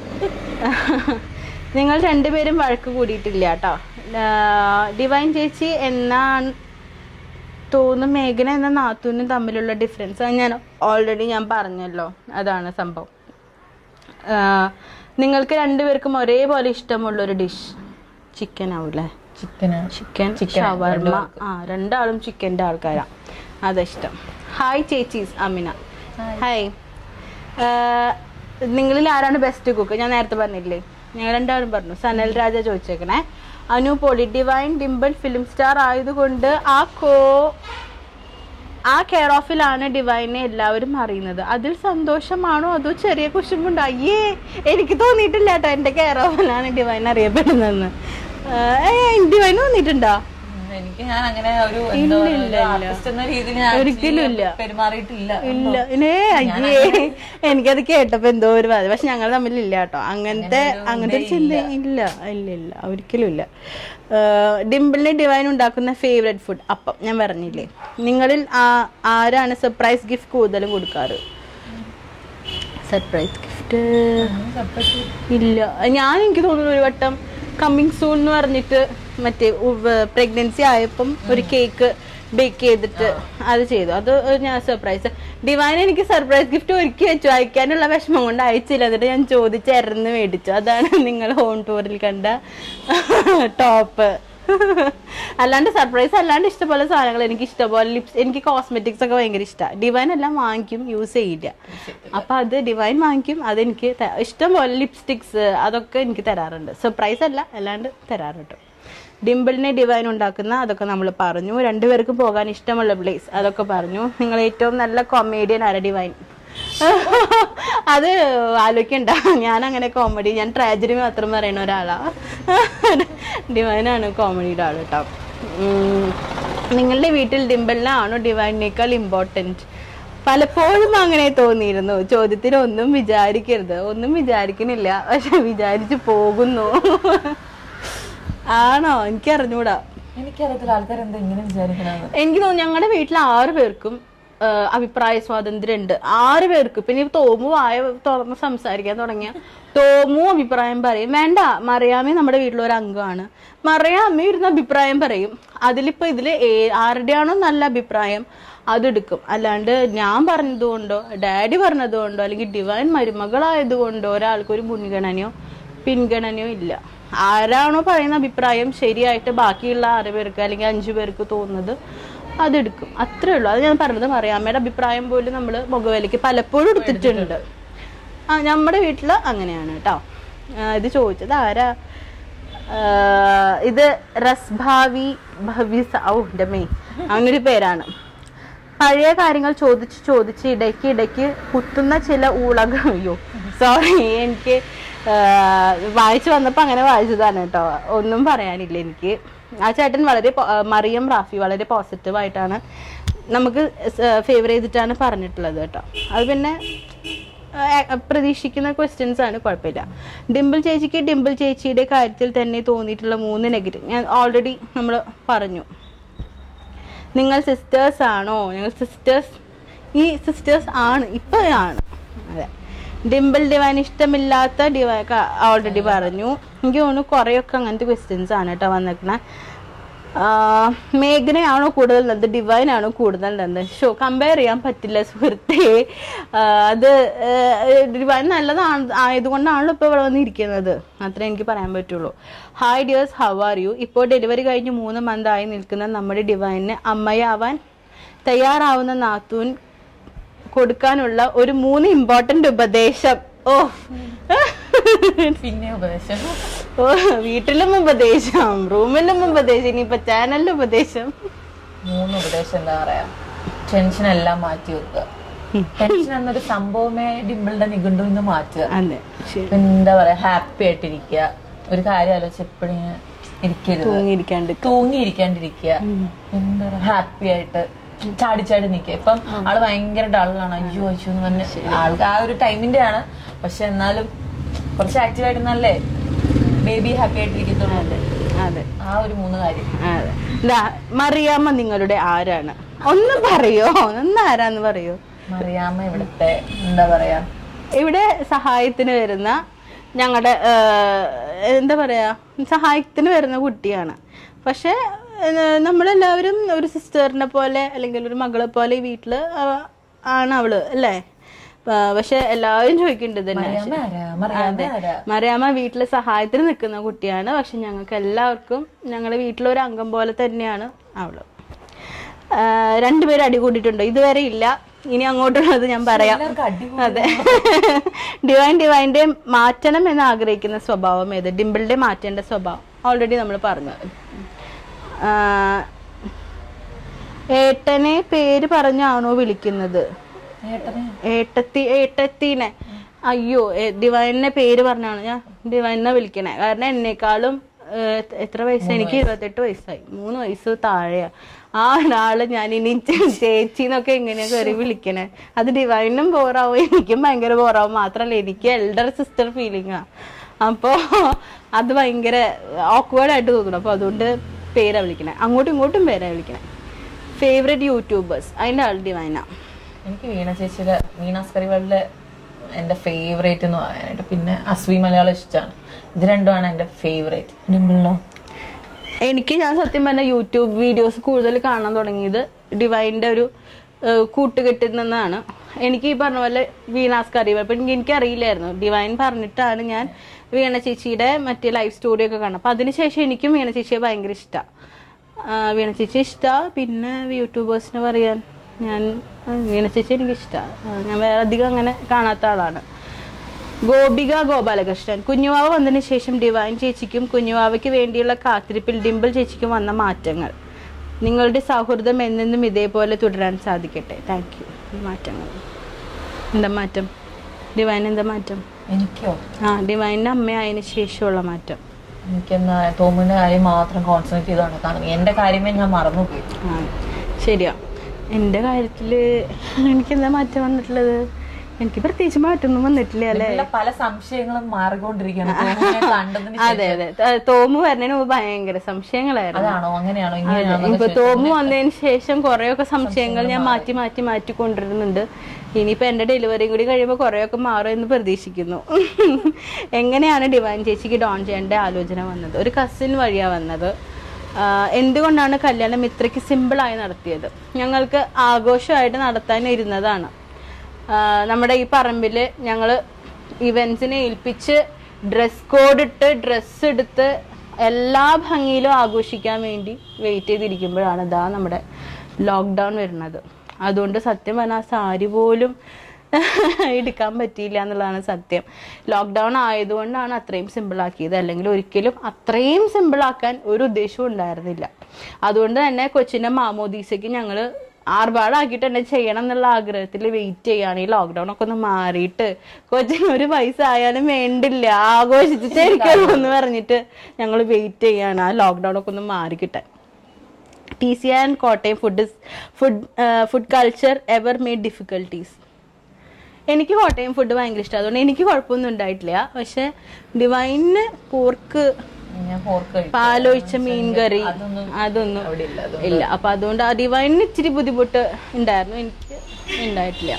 നിങ്ങൾ രണ്ടുപേരും വഴക്ക് കൂടിയിട്ടില്ല കേട്ടോ ഡിവൈൻ ചേച്ചി എന്നാണ് തോന്നും മേഘന എന്ന നാത്തൂനും തമ്മിലുള്ള ഡിഫറൻസ് അത് ഞാൻ ഓൾറെഡി ഞാൻ പറഞ്ഞല്ലോ അതാണ് സംഭവം ആ, നിങ്ങൾക്ക് രണ്ടുപേർക്കും ഒരേപോലെ ഇഷ്ടമുള്ളൊരു ഡിഷ് ചിക്കൻ ആവൂലേ ചിക്കനാണ് ചിക്കൻ Chicken, ഷവർമ ആ രണ്ടാളും ചിക്കൻ്റെ ആൾക്കാരാ അതിഷ്ടം ഹായ് ചേച്ചീസ് അമിന ഹായ് നിങ്ങളിൽ ആരാണ് ബെസ്റ്റ് കുക്ക് ഞാൻ നേരത്തെ പറഞ്ഞില്ലേ ഞങ്ങൾ രണ്ടാളും പറഞ്ഞു സനൽ രാജ ചോദിച്ചേക്കണേ Anu Poly Divine Dimple film star ആയതുകൊണ്ട് ആ കോ ആ കെയർ ഓഫിലാണ് ഡിവൈനെ എല്ലാവരും അറിയുന്നത് അതിൽ സന്തോഷമാണോ അതോ ചെറിയ കുശുമ്പുണ്ടോ അയ്യേ എനിക്ക് തോന്നിയിട്ടില്ല കേട്ടോ എൻ്റെ കെയർ ഓഫിലാണ് ഡിവൈൻ അറിയപ്പെടുന്നതെന്ന് ഡിവൈൻ തോന്നിയിട്ടുണ്ടോ ഉം, എനിക്ക് ഞാൻ അങ്ങനെ ഒരു എന്താ ഇല്ല, പറയുക, ഇല്ല, ഒരു ഇല്ല. artist എന്ന രീതിയിൽ ഞാൻ ഒരിക്കലും actually ഇല്ല. പെരുമാറിയിട്ടില്ല ഇല്ല ഇല്ലേ അയ്യേ എനിക്കത് കേട്ടപ്പോ എന്തോ ഒരു ബാധ പക്ഷെ ഞങ്ങൾ തമ്മിൽ ഇല്ല കേട്ടോ അങ്ങനത്തെ അങ്ങനത്തെ ഒരു ചിന്ത ഇല്ല ഇല്ല ഇല്ല ഒരിക്കലും ഇല്ല ഡിംപിളിന് ഡിവൈൻ ഉണ്ടാക്കുന്ന ഫേവറേറ്റ് ഫുഡ് അപ്പം ഞാൻ പറഞ്ഞില്ലേ നിങ്ങളിൽ ആ- ആരാണ് സർപ്രൈസ് ഗിഫ്റ്റ് കൂടുതലും കൊടുക്കാറ് സർപ്രൈസ് ഗിഫ്റ്റ് ഇല്ല ഞാൻ എനിക്ക് തോന്നുന്നു ഒരു വട്ടം കമ്മിങ് സൂൺ എന്ന് പറഞ്ഞിട്ട് മറ്റേ പ്രഗ്നൻസി ആയപ്പം ഒരു കേക്ക് ബേക്ക് ചെയ്തിട്ട് അത് ചെയ്തു അത് ഒരു ഞാൻ സർപ്രൈസ് ഡിവൈൻ എനിക്ക് സർപ്രൈസ് ഗിഫ്റ്റ് ഒരുക്കി വെച്ചു അയക്കാനുള്ള വിഷമം കൊണ്ട് അയച്ചില്ല എന്നിട്ട് ഞാൻ ചോദിച്ചെറന്ന് മേടിച്ചു അതാണ് നിങ്ങൾ ഹോം ടൂറിൽ കണ്ട ടോപ്പ് അല്ലാണ്ട് സർപ്രൈസ് അല്ലാണ്ട് ഇഷ്ടംപോലെ സാധനങ്ങൾ എനിക്ക് ഇഷ്ടംപോലെ ലിപ്സ് എനിക്ക് കോസ്മെറ്റിക്സ് ഒക്കെ ഭയങ്കര ഇഷ്ടമാണ് ഡിവൈൻ എല്ലാം വാങ്ങിക്കും യൂസ് ചെയ്യില്ല അപ്പൊ അത് ഡിവൈൻ വാങ്ങിക്കും അതെനിക്ക് ത- ഇഷ്ടംപോലെ ലിപ്സ്റ്റിക്സ് അതൊക്കെ എനിക്ക് തരാറുണ്ട് സർപ്രൈസ് അല്ല അല്ലാണ്ട് തരാറുണ്ട് ഡിംപിളിനെ ഡിവൈൻ ഉണ്ടാക്കുന്ന അതൊക്കെ നമ്മൾ പറഞ്ഞു രണ്ടുപേർക്കും പോകാൻ ഇഷ്ടമുള്ള പ്ലേസ് അതൊക്കെ പറഞ്ഞു നിങ്ങൾ ഏറ്റവും നല്ല കൊമേഡിയൻ ആര ഡിവൈൻ അത് ആലോചിക്കണ്ട ഞാൻ അങ്ങനെ കോമഡി ഞാൻ ട്രാജഡി മാത്രം പറയുന്ന ഒരാളാ ഡിവൈനാണ് കോമഡിയുടെ ആൾ കേട്ടോ ഉം. നിങ്ങളുടെ വീട്ടിൽ ഡിംപിളിനാണോ ഡിവൈനേക്കാൾ ഇമ്പോർട്ടൻറ്റ് പലപ്പോഴും അങ്ങനെ തോന്നിയിരുന്നു ചോദ്യത്തിന് ഒന്നും വിചാരിക്കരുത് ഒന്നും വിചാരിക്കുന്നില്ല പക്ഷെ വിചാരിച്ചു പോകുന്നു ആണോ എനിക്ക് അറിഞ്ഞൂടാ എനിക്കറിയത്തില്ല ആൾക്കാർ എന്താ ഇങ്ങനെ വിചാരിക്കണമെന്ന് എനിക്ക് തോന്നുന്നു ഞങ്ങളുടെ വീട്ടിൽ ആറ് പേർക്കും ആ, അഭിപ്രായ സ്വാതന്ത്ര്യം ഉണ്ട് ആറ് പേർക്കും പിന്നെ ഈ തോമു ആയ തുറന്ന് സംസാരിക്കാൻ തുടങ്ങിയ തോമു അഭിപ്രായം പറയും വേണ്ട മറിയാമ്മ നമ്മുടെ വീട്ടിലെ ഒരു അംഗമാണ് മറിയാമ്മ ഇരുന്ന് അഭിപ്രായം പറയും അതിലിപ്പോ ഇതില് ഏ- ആരുടെയാണോ നല്ല അഭിപ്രായം അതെടുക്കും അല്ലാണ്ട് ഞാൻ പറഞ്ഞതുകൊണ്ടോ ഡാഡി പറഞ്ഞതുകൊണ്ടോ അല്ലെങ്കിൽ ഡിവൈൻ മരുമകളായതുകൊണ്ടോ ഒരാൾക്ക് ഒരു മുൻഗണനയോ പിൻഗണനയോ ഇല്ല ആരാണോ പറയുന്ന അഭിപ്രായം ശരിയായിട്ട് ബാക്കിയുള്ള ആറ് പേർക്ക് അല്ലെങ്കിൽ അഞ്ചു പേർക്ക് തോന്നുന്നത് അതെടുക്കും അത്രേ ഉള്ളൂ അത് ഞാൻ പറഞ്ഞത് മറിയാമ്മയുടെ അഭിപ്രായം പോലും നമ്മൾ മുഖവിലയ്ക്ക് പലപ്പോഴും എടുത്തിട്ടുണ്ട് ആ നമ്മുടെ വീട്ടിൽ അങ്ങനെയാണ് കേട്ടോ ആ, ഇത് ചോദിച്ചത് ആരാ ആ, ഇത് റസ്ഭാവി ഭവിസ ഔ എൻ്റെ മേ അങ്ങനൊരു പേരാണ് പഴയ കാര്യങ്ങൾ ചോദിച്ച് ചോദിച്ച് ഇടയ്ക്ക് ഇടയ്ക്ക് കുത്തുന്ന ചില ഊളകൾ അയ്യോ സോറി എനിക്ക് ആ, വായിച്ചു വന്നപ്പോൾ അങ്ങനെ വായിച്ചതാണ് കേട്ടോ ഒന്നും പറയാനില്ല എനിക്ക് ആ ചേട്ടൻ വളരെ പോ- ആ, മറിയം റാഫി വളരെ പോസിറ്റീവായിട്ടാണ് നമുക്ക് ഫേവർ ചെയ്തിട്ടാണ് പറഞ്ഞിട്ടുള്ളത് കേട്ടോ അത് പിന്നെ ആ, പ്രതീക്ഷിക്കുന്ന ക്വസ്റ്റ്യൻസ് ആണ് കുഴപ്പമില്ല ഡിംപിൾ ചേച്ചിക്ക് ഡിംപിൾ ചേച്ചിയുടെ കാര്യത്തിൽ തന്നെ തോന്നിയിട്ടുള്ള മൂന്ന് നെഗറ്റീവ് ഞാൻ ഓൾറെഡി നമ്മൾ പറഞ്ഞു നിങ്ങൾ സിസ്റ്റേഴ്സ് ആണോ ഞങ്ങൾ സിസ്റ്റേഴ്സ് ഈ സിസ്റ്റേഴ്സ് ആണ് ഇപ്പൊ ആണ് അതെ ഡിംപിൾ ഡിവൈൻ ഇഷ്ടമില്ലാത്ത ഡിവൈ ഓൾറെഡി പറഞ്ഞു എനിക്ക് തോന്നുന്നു കുറേയൊക്കെ അങ്ങനത്തെ ക്വസ്റ്റ്യൻസ് ആണ് കേട്ടോ വന്നേക്കണേ മേഘനയാണോ കൂടുതൽ നല്ലത് ഡിവൈൻ ആണോ കൂടുതൽ നല്ലത് ഷോ കമ്പയർ ചെയ്യാൻ പറ്റില്ല സുഹൃത്തേ ആ, അത് ഡിവൈൻ നല്ലതാണ് ആയതുകൊണ്ടാണല്ലോ ഇപ്പോൾ ഇവിടെ വന്നിരിക്കുന്നത് അത്രേ എനിക്ക് പറയാൻ പറ്റുള്ളൂ hi dears how are you ഇപ്പോൾ ഡെലിവറി കഴിഞ്ഞ് മൂന്ന് മന്ത് ആയി നിൽക്കുന്ന നമ്മുടെ ഡിവൈനിന് അമ്മയാവാൻ തയ്യാറാവുന്ന നാത്തൂൻ കൊടുക്കാനുള്ള ഒരു മൂന്ന് ഇമ്പോർട്ടന്റ് ഉപദേശം ഓ പിന്നെ ഉപദേശം ഓ വീട്ടിലും ഉപദേശം റൂമിലും ഉപദേശം ഇനിയിപ്പൊ ചാനലിലും ഉപദേശം മൂന്ന് ഉപദേശം എന്താ പറയാ ടെൻഷൻ എല്ലാം മാറ്റി വെക്കുക ടെൻഷൻ എന്നൊരു സംഭവമേ ഡിമ്പിളുടെ നിഘണ്ടു നിന്ന് മാറ്റുക അതെ ശരി പിന്നെ എന്താ പറയാ ഹാപ്പി ആയിട്ടിരിക്കുക ഒരു കാര്യം ആലോചിച്ച് എപ്പോഴും ഇങ്ങനെ ഇരിക്കരുത് തൂങ്ങിയിരിക്കാണ്ട് തൂങ്ങിയിരിക്കാണ്ടിരിക്കുക എന്താ പറയാ ഹാപ്പി ആയിട്ട് ചാടി ചാടി നിൽക്കുക ഇപ്പം ആള് ഭയങ്കര ഡള്ളാണ് അയ്യോ അയ്യോ എന്ന് പറഞ്ഞ് ആൾക്ക് ആ ഒരു ടൈമിന്റെ ആണ് പക്ഷെ എന്നാലും കുറച്ച് ആക്റ്റീവ് ആയിരുന്നല്ലേ ബേബി ഹാപ്പി ആയിട്ടിരിക്കത്തുള്ളൂ അതെ ആ ഒരു മൂന്ന് കാര്യം അതെ ദാ, മറിയാമ്മ നിങ്ങളുടെ ആരാണ് ഒന്ന് പറയോ ഒന്ന് ആരാന്ന് പറയോ മറിയാമ്മ ഇവിടുത്തെ എന്താ പറയാ ഇവിടെ സഹായത്തിന് വരുന്ന ഞങ്ങളുടെ എന്താ പറയാ സഹായത്തിന് വരുന്ന കുട്ടിയാണ് പക്ഷെ ഏഹ്, നമ്മളെല്ലാവരും ഒരു സിസ്റ്ററിനെ പോലെ അല്ലെങ്കിൽ ഒരു മകളെ പോലെ ഈ വീട്ടില് ആ, ആണ് അവള് അല്ലേ ആ, പക്ഷെ എല്ലാവരും ചോദിക്കുന്നുണ്ട് ഇത് തന്നെ മറിയാമ്മ ആരാ മറിയാമ്മ ആരാ മറിയാമ്മ വീട്ടില് സഹായത്തിന് നിൽക്കുന്ന കുട്ടിയാണ് പക്ഷെ ഞങ്ങൾക്ക് എല്ലാവർക്കും ഞങ്ങളുടെ വീട്ടിലൊരു അംഗം പോലെ തന്നെയാണ് അവള് ആ, രണ്ടുപേരും അടി കൂടിയിട്ടുണ്ട് ഇതുവരെ ഇല്ല ഇനി അങ്ങോട്ടുള്ളത് ഞാൻ പറയാം എല്ലാവർക്കും അടി അതെ ഡിവൈൻ ഡിവൈൻ്റെ മാറ്റണം എന്ന് ആഗ്രഹിക്കുന്ന സ്വഭാവം ഏത് ഡിംപിളിന്റെ മാറ്റേണ്ട സ്വഭാവം ഓൾറെഡി നമ്മൾ പറഞ്ഞു ആ, ഏട്ടനെ പേര് പറഞ്ഞാണോ വിളിക്കുന്നത് ഏട്ടനെ ഏട്ടത്തി ഏട്ടത്തീനെ അയ്യോ ഏ- ഡിവൈനെ പേര് പറഞ്ഞാണ് ഞാൻ ഡിവൈനെ വിളിക്കണേ കാരണം എന്നെക്കാളും ഏ, എത്ര വയസ്സ് എനിക്ക് ഇരുപത്തെട്ട് വയസ്സായി മൂന്ന് വയസ്സ് താഴെയാ ആ ഒരാള് ഞാൻ ഇനി ചേച്ചി എന്നൊക്കെ എങ്ങനെയാ കയറി വിളിക്കണേ അത് ഡിവൈനും ബോറാവും എനിക്കും ഭയങ്കര ബോറാവും മാത്രല്ല എനിക്ക് എൽഡർ സിസ്റ്റർ ഫീലിംഗാ അപ്പോ അത് ഭയങ്കര awkward ആയിട്ട് തോന്നുന്നു അപ്പൊ അതുകൊണ്ട് പേരാ വിളിക്കണേ അങ്ങോട്ടും ഇങ്ങോട്ടും പേരാ വിളിക്കണേ ഫേവറേറ്റ് യൂട്യൂബേഴ്സ് അതിന്റെ ആൾ ഡിവൈനാ എനിക്ക് വീണ ചേച്ചിയുടെ വീണാസ് കറിവളിലെ എന്റെ ഫേവറേറ്റ് എന്ന് പറയാനായിട്ട് പിന്നെ അസ്വി മലയാളം ഇഷ്ടമാണ് ഇത് രണ്ടുമാണ് എന്റെ ഫേവറേറ്റ് ഡിമ്പിളിനോ എനിക്ക് ഞാൻ സത്യം പറഞ്ഞ യൂട്യൂബ് വീഡിയോസ് കൂടുതൽ കാണാൻ തുടങ്ങിയത് ഡിവൈൻ്റെ ഒരു ഏഹ്, കൂട്ടുകെട്ടിൽ നിന്നാണ് എനിക്ക് ഈ പറഞ്ഞ പോലെ വീണാസ് കറിവ അപ്പം എനിക്ക് എനിക്കറിയില്ലായിരുന്നു ഡിവൈൻ പറഞ്ഞിട്ടാണ് ഞാൻ വീണ ചേച്ചിയുടെ മറ്റേ ലൈഫ് സ്റ്റോറി ഒക്കെ കാണുന്നത് അപ്പം അതിനുശേഷം എനിക്കും വീണ ചേച്ചിയെ ഭയങ്കര ഇഷ്ടമാണ് വീണ ചേച്ചി ഇഷ്ടമാണ് പിന്നെ യൂട്യൂബേഴ്സിനെ പറയാൻ ഞാൻ ആ, വീണ ചേച്ചി എനിക്ക് ഇഷ്ടമാണ് ഞാൻ വേറെ അധികം അങ്ങനെ കാണാത്ത ആളാണ് ഗോപിക ഗോപാലകൃഷ്ണൻ കുഞ്ഞുവാവ വന്നതിന് ശേഷം ഡിവൈൻ ചേച്ചിക്കും കുഞ്ഞുവാവയ്ക്ക് വേണ്ടിയുള്ള കാത്തിരിപ്പിൽ ഡിംപിൾ ചേച്ചിക്കും വന്ന മാറ്റങ്ങൾ നിങ്ങളുടെ സൗഹൃദം എന്നെന്നും ഇതേപോലെ തുടരാൻ സാധിക്കട്ടെ താങ്ക് യു മാറ്റങ്ങൾ എന്താ മാറ്റം ഡിവൈൻ എന്താ മാറ്റം എനിക്കോ ആ ഡിവൈനിൻ്റെ അമ്മയായതിനു ശേഷമുള്ള മാറ്റം എനിക്കെന്നാ തോമിന്റെ കാര്യം മാത്രം കോൺസെൻട്രേറ്റ് ചെയ്ത് നടക്കാൻ തുടങ്ങി എന്റെ കാര്യമേ ഞാൻ മറന്നുപോയി ആ ശരിയാ എൻ്റെ കാര്യത്തിൽ എനിക്കെന്താ മാറ്റം വന്നിട്ടുള്ളത് എനിക്ക് പ്രത്യേകിച്ച് മാറ്റമൊന്നും വന്നിട്ടില്ല അല്ലേ ഡിമ്പിളിലെ പല സംശയങ്ങളും മാറിക്കൊണ്ടിരിക്കുകയാണ് തോമിനെ കണ്ടതിന് അതെ അതെ ത- തോമു വരുന്നതിന് മുമ്പ് ഭയങ്കര സംശയങ്ങളായിരുന്നു അതാണോ അങ്ങനെയാണോ ഇങ്ങനെയാണോ ഇപ്പൊ തോമു വന്നതിന് ശേഷം കുറെയൊക്കെ സംശയങ്ങൾ ഞാൻ മാറ്റി മാറ്റി മാറ്റി കൊണ്ടുവരുന്നുണ്ട് ഇനിയിപ്പോ എന്റെ ഡെലിവറിയും കൂടി കഴിയുമ്പോൾ കുറെയൊക്കെ മാറും എന്ന് പ്രതീക്ഷിക്കുന്നു എങ്ങനെയാണ് ഡിവൈൻ ചേച്ചിക്ക് ഡോൺ ചെയ്യേണ്ട ആലോചന വന്നത് ഒരു കസിൻ വഴിയാ വന്നത് ആഹ് എന്തുകൊണ്ടാണ് കല്യാണം ഇത്രയ്ക്ക് സിമ്പിളായി നടത്തിയത് ഞങ്ങൾക്ക് ആഘോഷമായിട്ട് നടത്താൻ ഇരുന്നതാണ് ആഹ് നമ്മുടെ ഈ പറമ്പിൽ ഞങ്ങൾ ഇവൻസിനെ ഏൽപ്പിച്ച് ഡ്രസ് കോഡ് ഇട്ട് ഡ്രസ്സ് എടുത്ത് എല്ലാ ഭംഗിയിലും ആഘോഷിക്കാൻ വേണ്ടി വെയിറ്റ് ചെയ്തിരിക്കുമ്പോഴാണ് ഇതാ നമ്മുടെ ലോക്ക്ഡൗൺ വരുന്നത് അതുകൊണ്ട് സത്യം പറഞ്ഞാൽ സാരി പോലും എടുക്കാൻ പറ്റിയില്ല എന്നുള്ളതാണ് സത്യം ലോക്ക്ഡൗൺ ആയതുകൊണ്ടാണ് അത്രയും സിമ്പിൾ ആക്കിയത് അല്ലെങ്കിൽ ഒരിക്കലും അത്രയും സിമ്പിൾ ആക്കാൻ ഒരു ഉദ്ദേശവും ഉണ്ടായിരുന്നില്ല അതുകൊണ്ട് തന്നെ കൊച്ചിന്റെ മാമോദീസയ്ക്ക് ഞങ്ങൾ ആർഭാടാക്കിയിട്ട് തന്നെ ചെയ്യണം എന്നുള്ള ആഗ്രഹത്തിൽ വെയിറ്റ് ചെയ്യാണ് ഈ ലോക്ക്ഡൗൺ ഒക്കെ ഒന്ന് മാറിയിട്ട് കൊച്ചിന് ഒരു പൈസ ആയാലും വേണ്ടില്ല ആഘോഷിച്ചിട്ടായിരിക്കും എന്ന് പറഞ്ഞിട്ട് ഞങ്ങൾ വെയിറ്റ് ചെയ്യാണ് ആ ലോക്ക്ഡൗൺ ഒക്കെ ഒന്ന് മാറിക്കിട്ടാൻ T C and Kottayam food food food culture ever made difficulties എനിക്ക് കോട്ടയം ഫുഡ് ഭയങ്കര ഇഷ്ടം അതുകൊണ്ട് എനിക്ക് കുഴപ്പമൊന്നും ഉണ്ടായിട്ടില്ല പക്ഷെ ഡിവൈന് പോർക്ക് ഞാൻ പോർക്ക് കഴിക്കും പാലൊഴിച്ച മീൻകറി അതൊന്നും അതൊന്നും അവിടെ ഇല്ല അത് ഇല്ല അപ്പൊ അതുകൊണ്ട് ആ ഡിവൈനിന് ഇച്ചിരി ബുദ്ധിമുട്ട് ഉണ്ടായിരുന്നു എനിക്ക് ഉണ്ടായിട്ടില്ല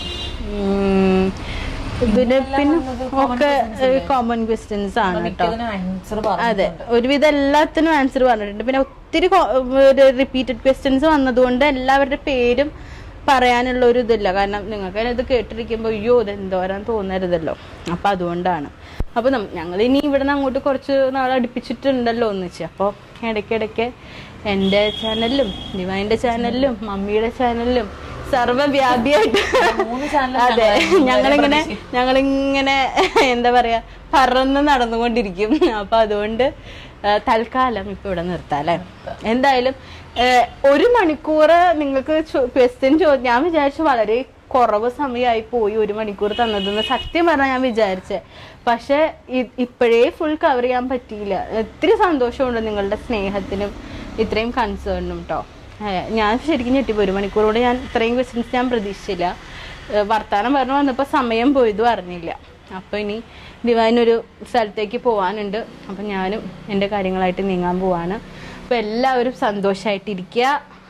ഉം. പിന്നെ പിന്നെ ഒക്കെ കോമൺ ക്വസ്റ്റ്യൻസ് ആണ് കേട്ടോ മിക്കതിനും ആൻസർ പറഞ്ഞു അതെ ഒരുവിധം എല്ലാത്തിനും ആൻസർ പറഞ്ഞിട്ടുണ്ട് പിന്നെ ഒത്തിരി റിപ്പീറ്റഡ് ക്വസ്റ്റ്യൻസ് വന്നതുകൊണ്ട് എല്ലാവരുടെ പേരും പറയാനുള്ള ഒരു ഇതില്ല കാരണം നിങ്ങൾക്ക് ഇത് കേട്ടിരിക്കുമ്പോൾ അയ്യോ ഇത് എന്തോരാൻ തോന്നരുതല്ലോ അപ്പൊ അതുകൊണ്ടാണ് അപ്പൊ ഞങ്ങൾ ഇനി ഇവിടെ നിന്ന് അങ്ങോട്ട് കുറച്ച് നാൾ അടുപ്പിച്ചിട്ടുണ്ടല്ലോ ഒന്നിച്ച് അപ്പോൾ ഇടയ്ക്കിടയ്ക്ക് എൻ്റെ ചാനലിലും ദിവാൻ്റെ ചാനലിലും മമ്മിയുടെ ചാനലിലും സർവ്വവ്യാപിയായിട്ട് മൂന്ന് ചാനൽ അതെ ഞങ്ങളിങ്ങനെ ഞങ്ങളിങ്ങനെ എന്താ പറയാ പറന്ന് നടന്നുകൊണ്ടിരിക്കും അപ്പൊ അതുകൊണ്ട് ആ, തൽക്കാലം ഇപ്പൊ ഇവിടെ നിർത്താം അല്ലെ എന്തായാലും ആ, ഒരു മണിക്കൂർ നിങ്ങൾക്ക് ക്വസ്റ്റ്യൻ ചോ ഞാൻ വിചാരിച്ചു വളരെ കുറവ് സമയമായി പോയി ഒരു മണിക്കൂർ തന്നതെന്ന് സത്യം പറഞ്ഞാൽ ഞാൻ വിചാരിച്ചേ പക്ഷെ ഇ- ഇപ്പോഴേ ഫുൾ കവർ ചെയ്യാൻ പറ്റിയില്ല ഒത്തിരി സന്തോഷമുണ്ട് നിങ്ങളുടെ സ്നേഹത്തിനും ഇത്രയും കൺസേണിനും കേട്ടോ ഞാൻ ശരിക്കും ഞെട്ടിപ്പോയി ഒരു മണിക്കൂറോടെ ഞാൻ ഇത്രയും ക്വസ്റ്റ്യൻസ് ഞാൻ പ്രതീക്ഷിച്ചില്ല ഏഹ് വർത്താനം പറഞ്ഞു വന്നപ്പോൾ സമയം പോയതും അറിഞ്ഞില്ല അപ്പോൾ ഇനി ദിവാനൊരു സ്ഥലത്തേക്ക് പോകാനുണ്ട് അപ്പം ഞാനും എൻ്റെ കാര്യങ്ങളായിട്ട് നീങ്ങാൻ പോവാണ് അപ്പോൾ എല്ലാവരും സന്തോഷമായിട്ടിരിക്കുക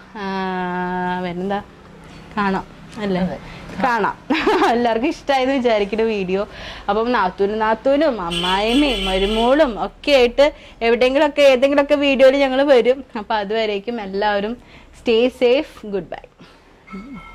വേറെന്താ കാണാം അല്ലേ കാണാം എല്ലാവർക്കും ഇഷ്ടമായെന്ന് വിചാരിക്കുന്ന വീഡിയോ അപ്പം നാത്തൂനും നാത്തൂനും അമ്മായിമ്മയും മരുമോളും ഒക്കെ ആയിട്ട് എവിടെയെങ്കിലുമൊക്കെ ഏതെങ്കിലുമൊക്കെ വീഡിയോയിൽ ഞങ്ങൾ വരും അപ്പം അതുവരേക്കും എല്ലാവരും സ്റ്റേ സേഫ് ഗുഡ് ബൈ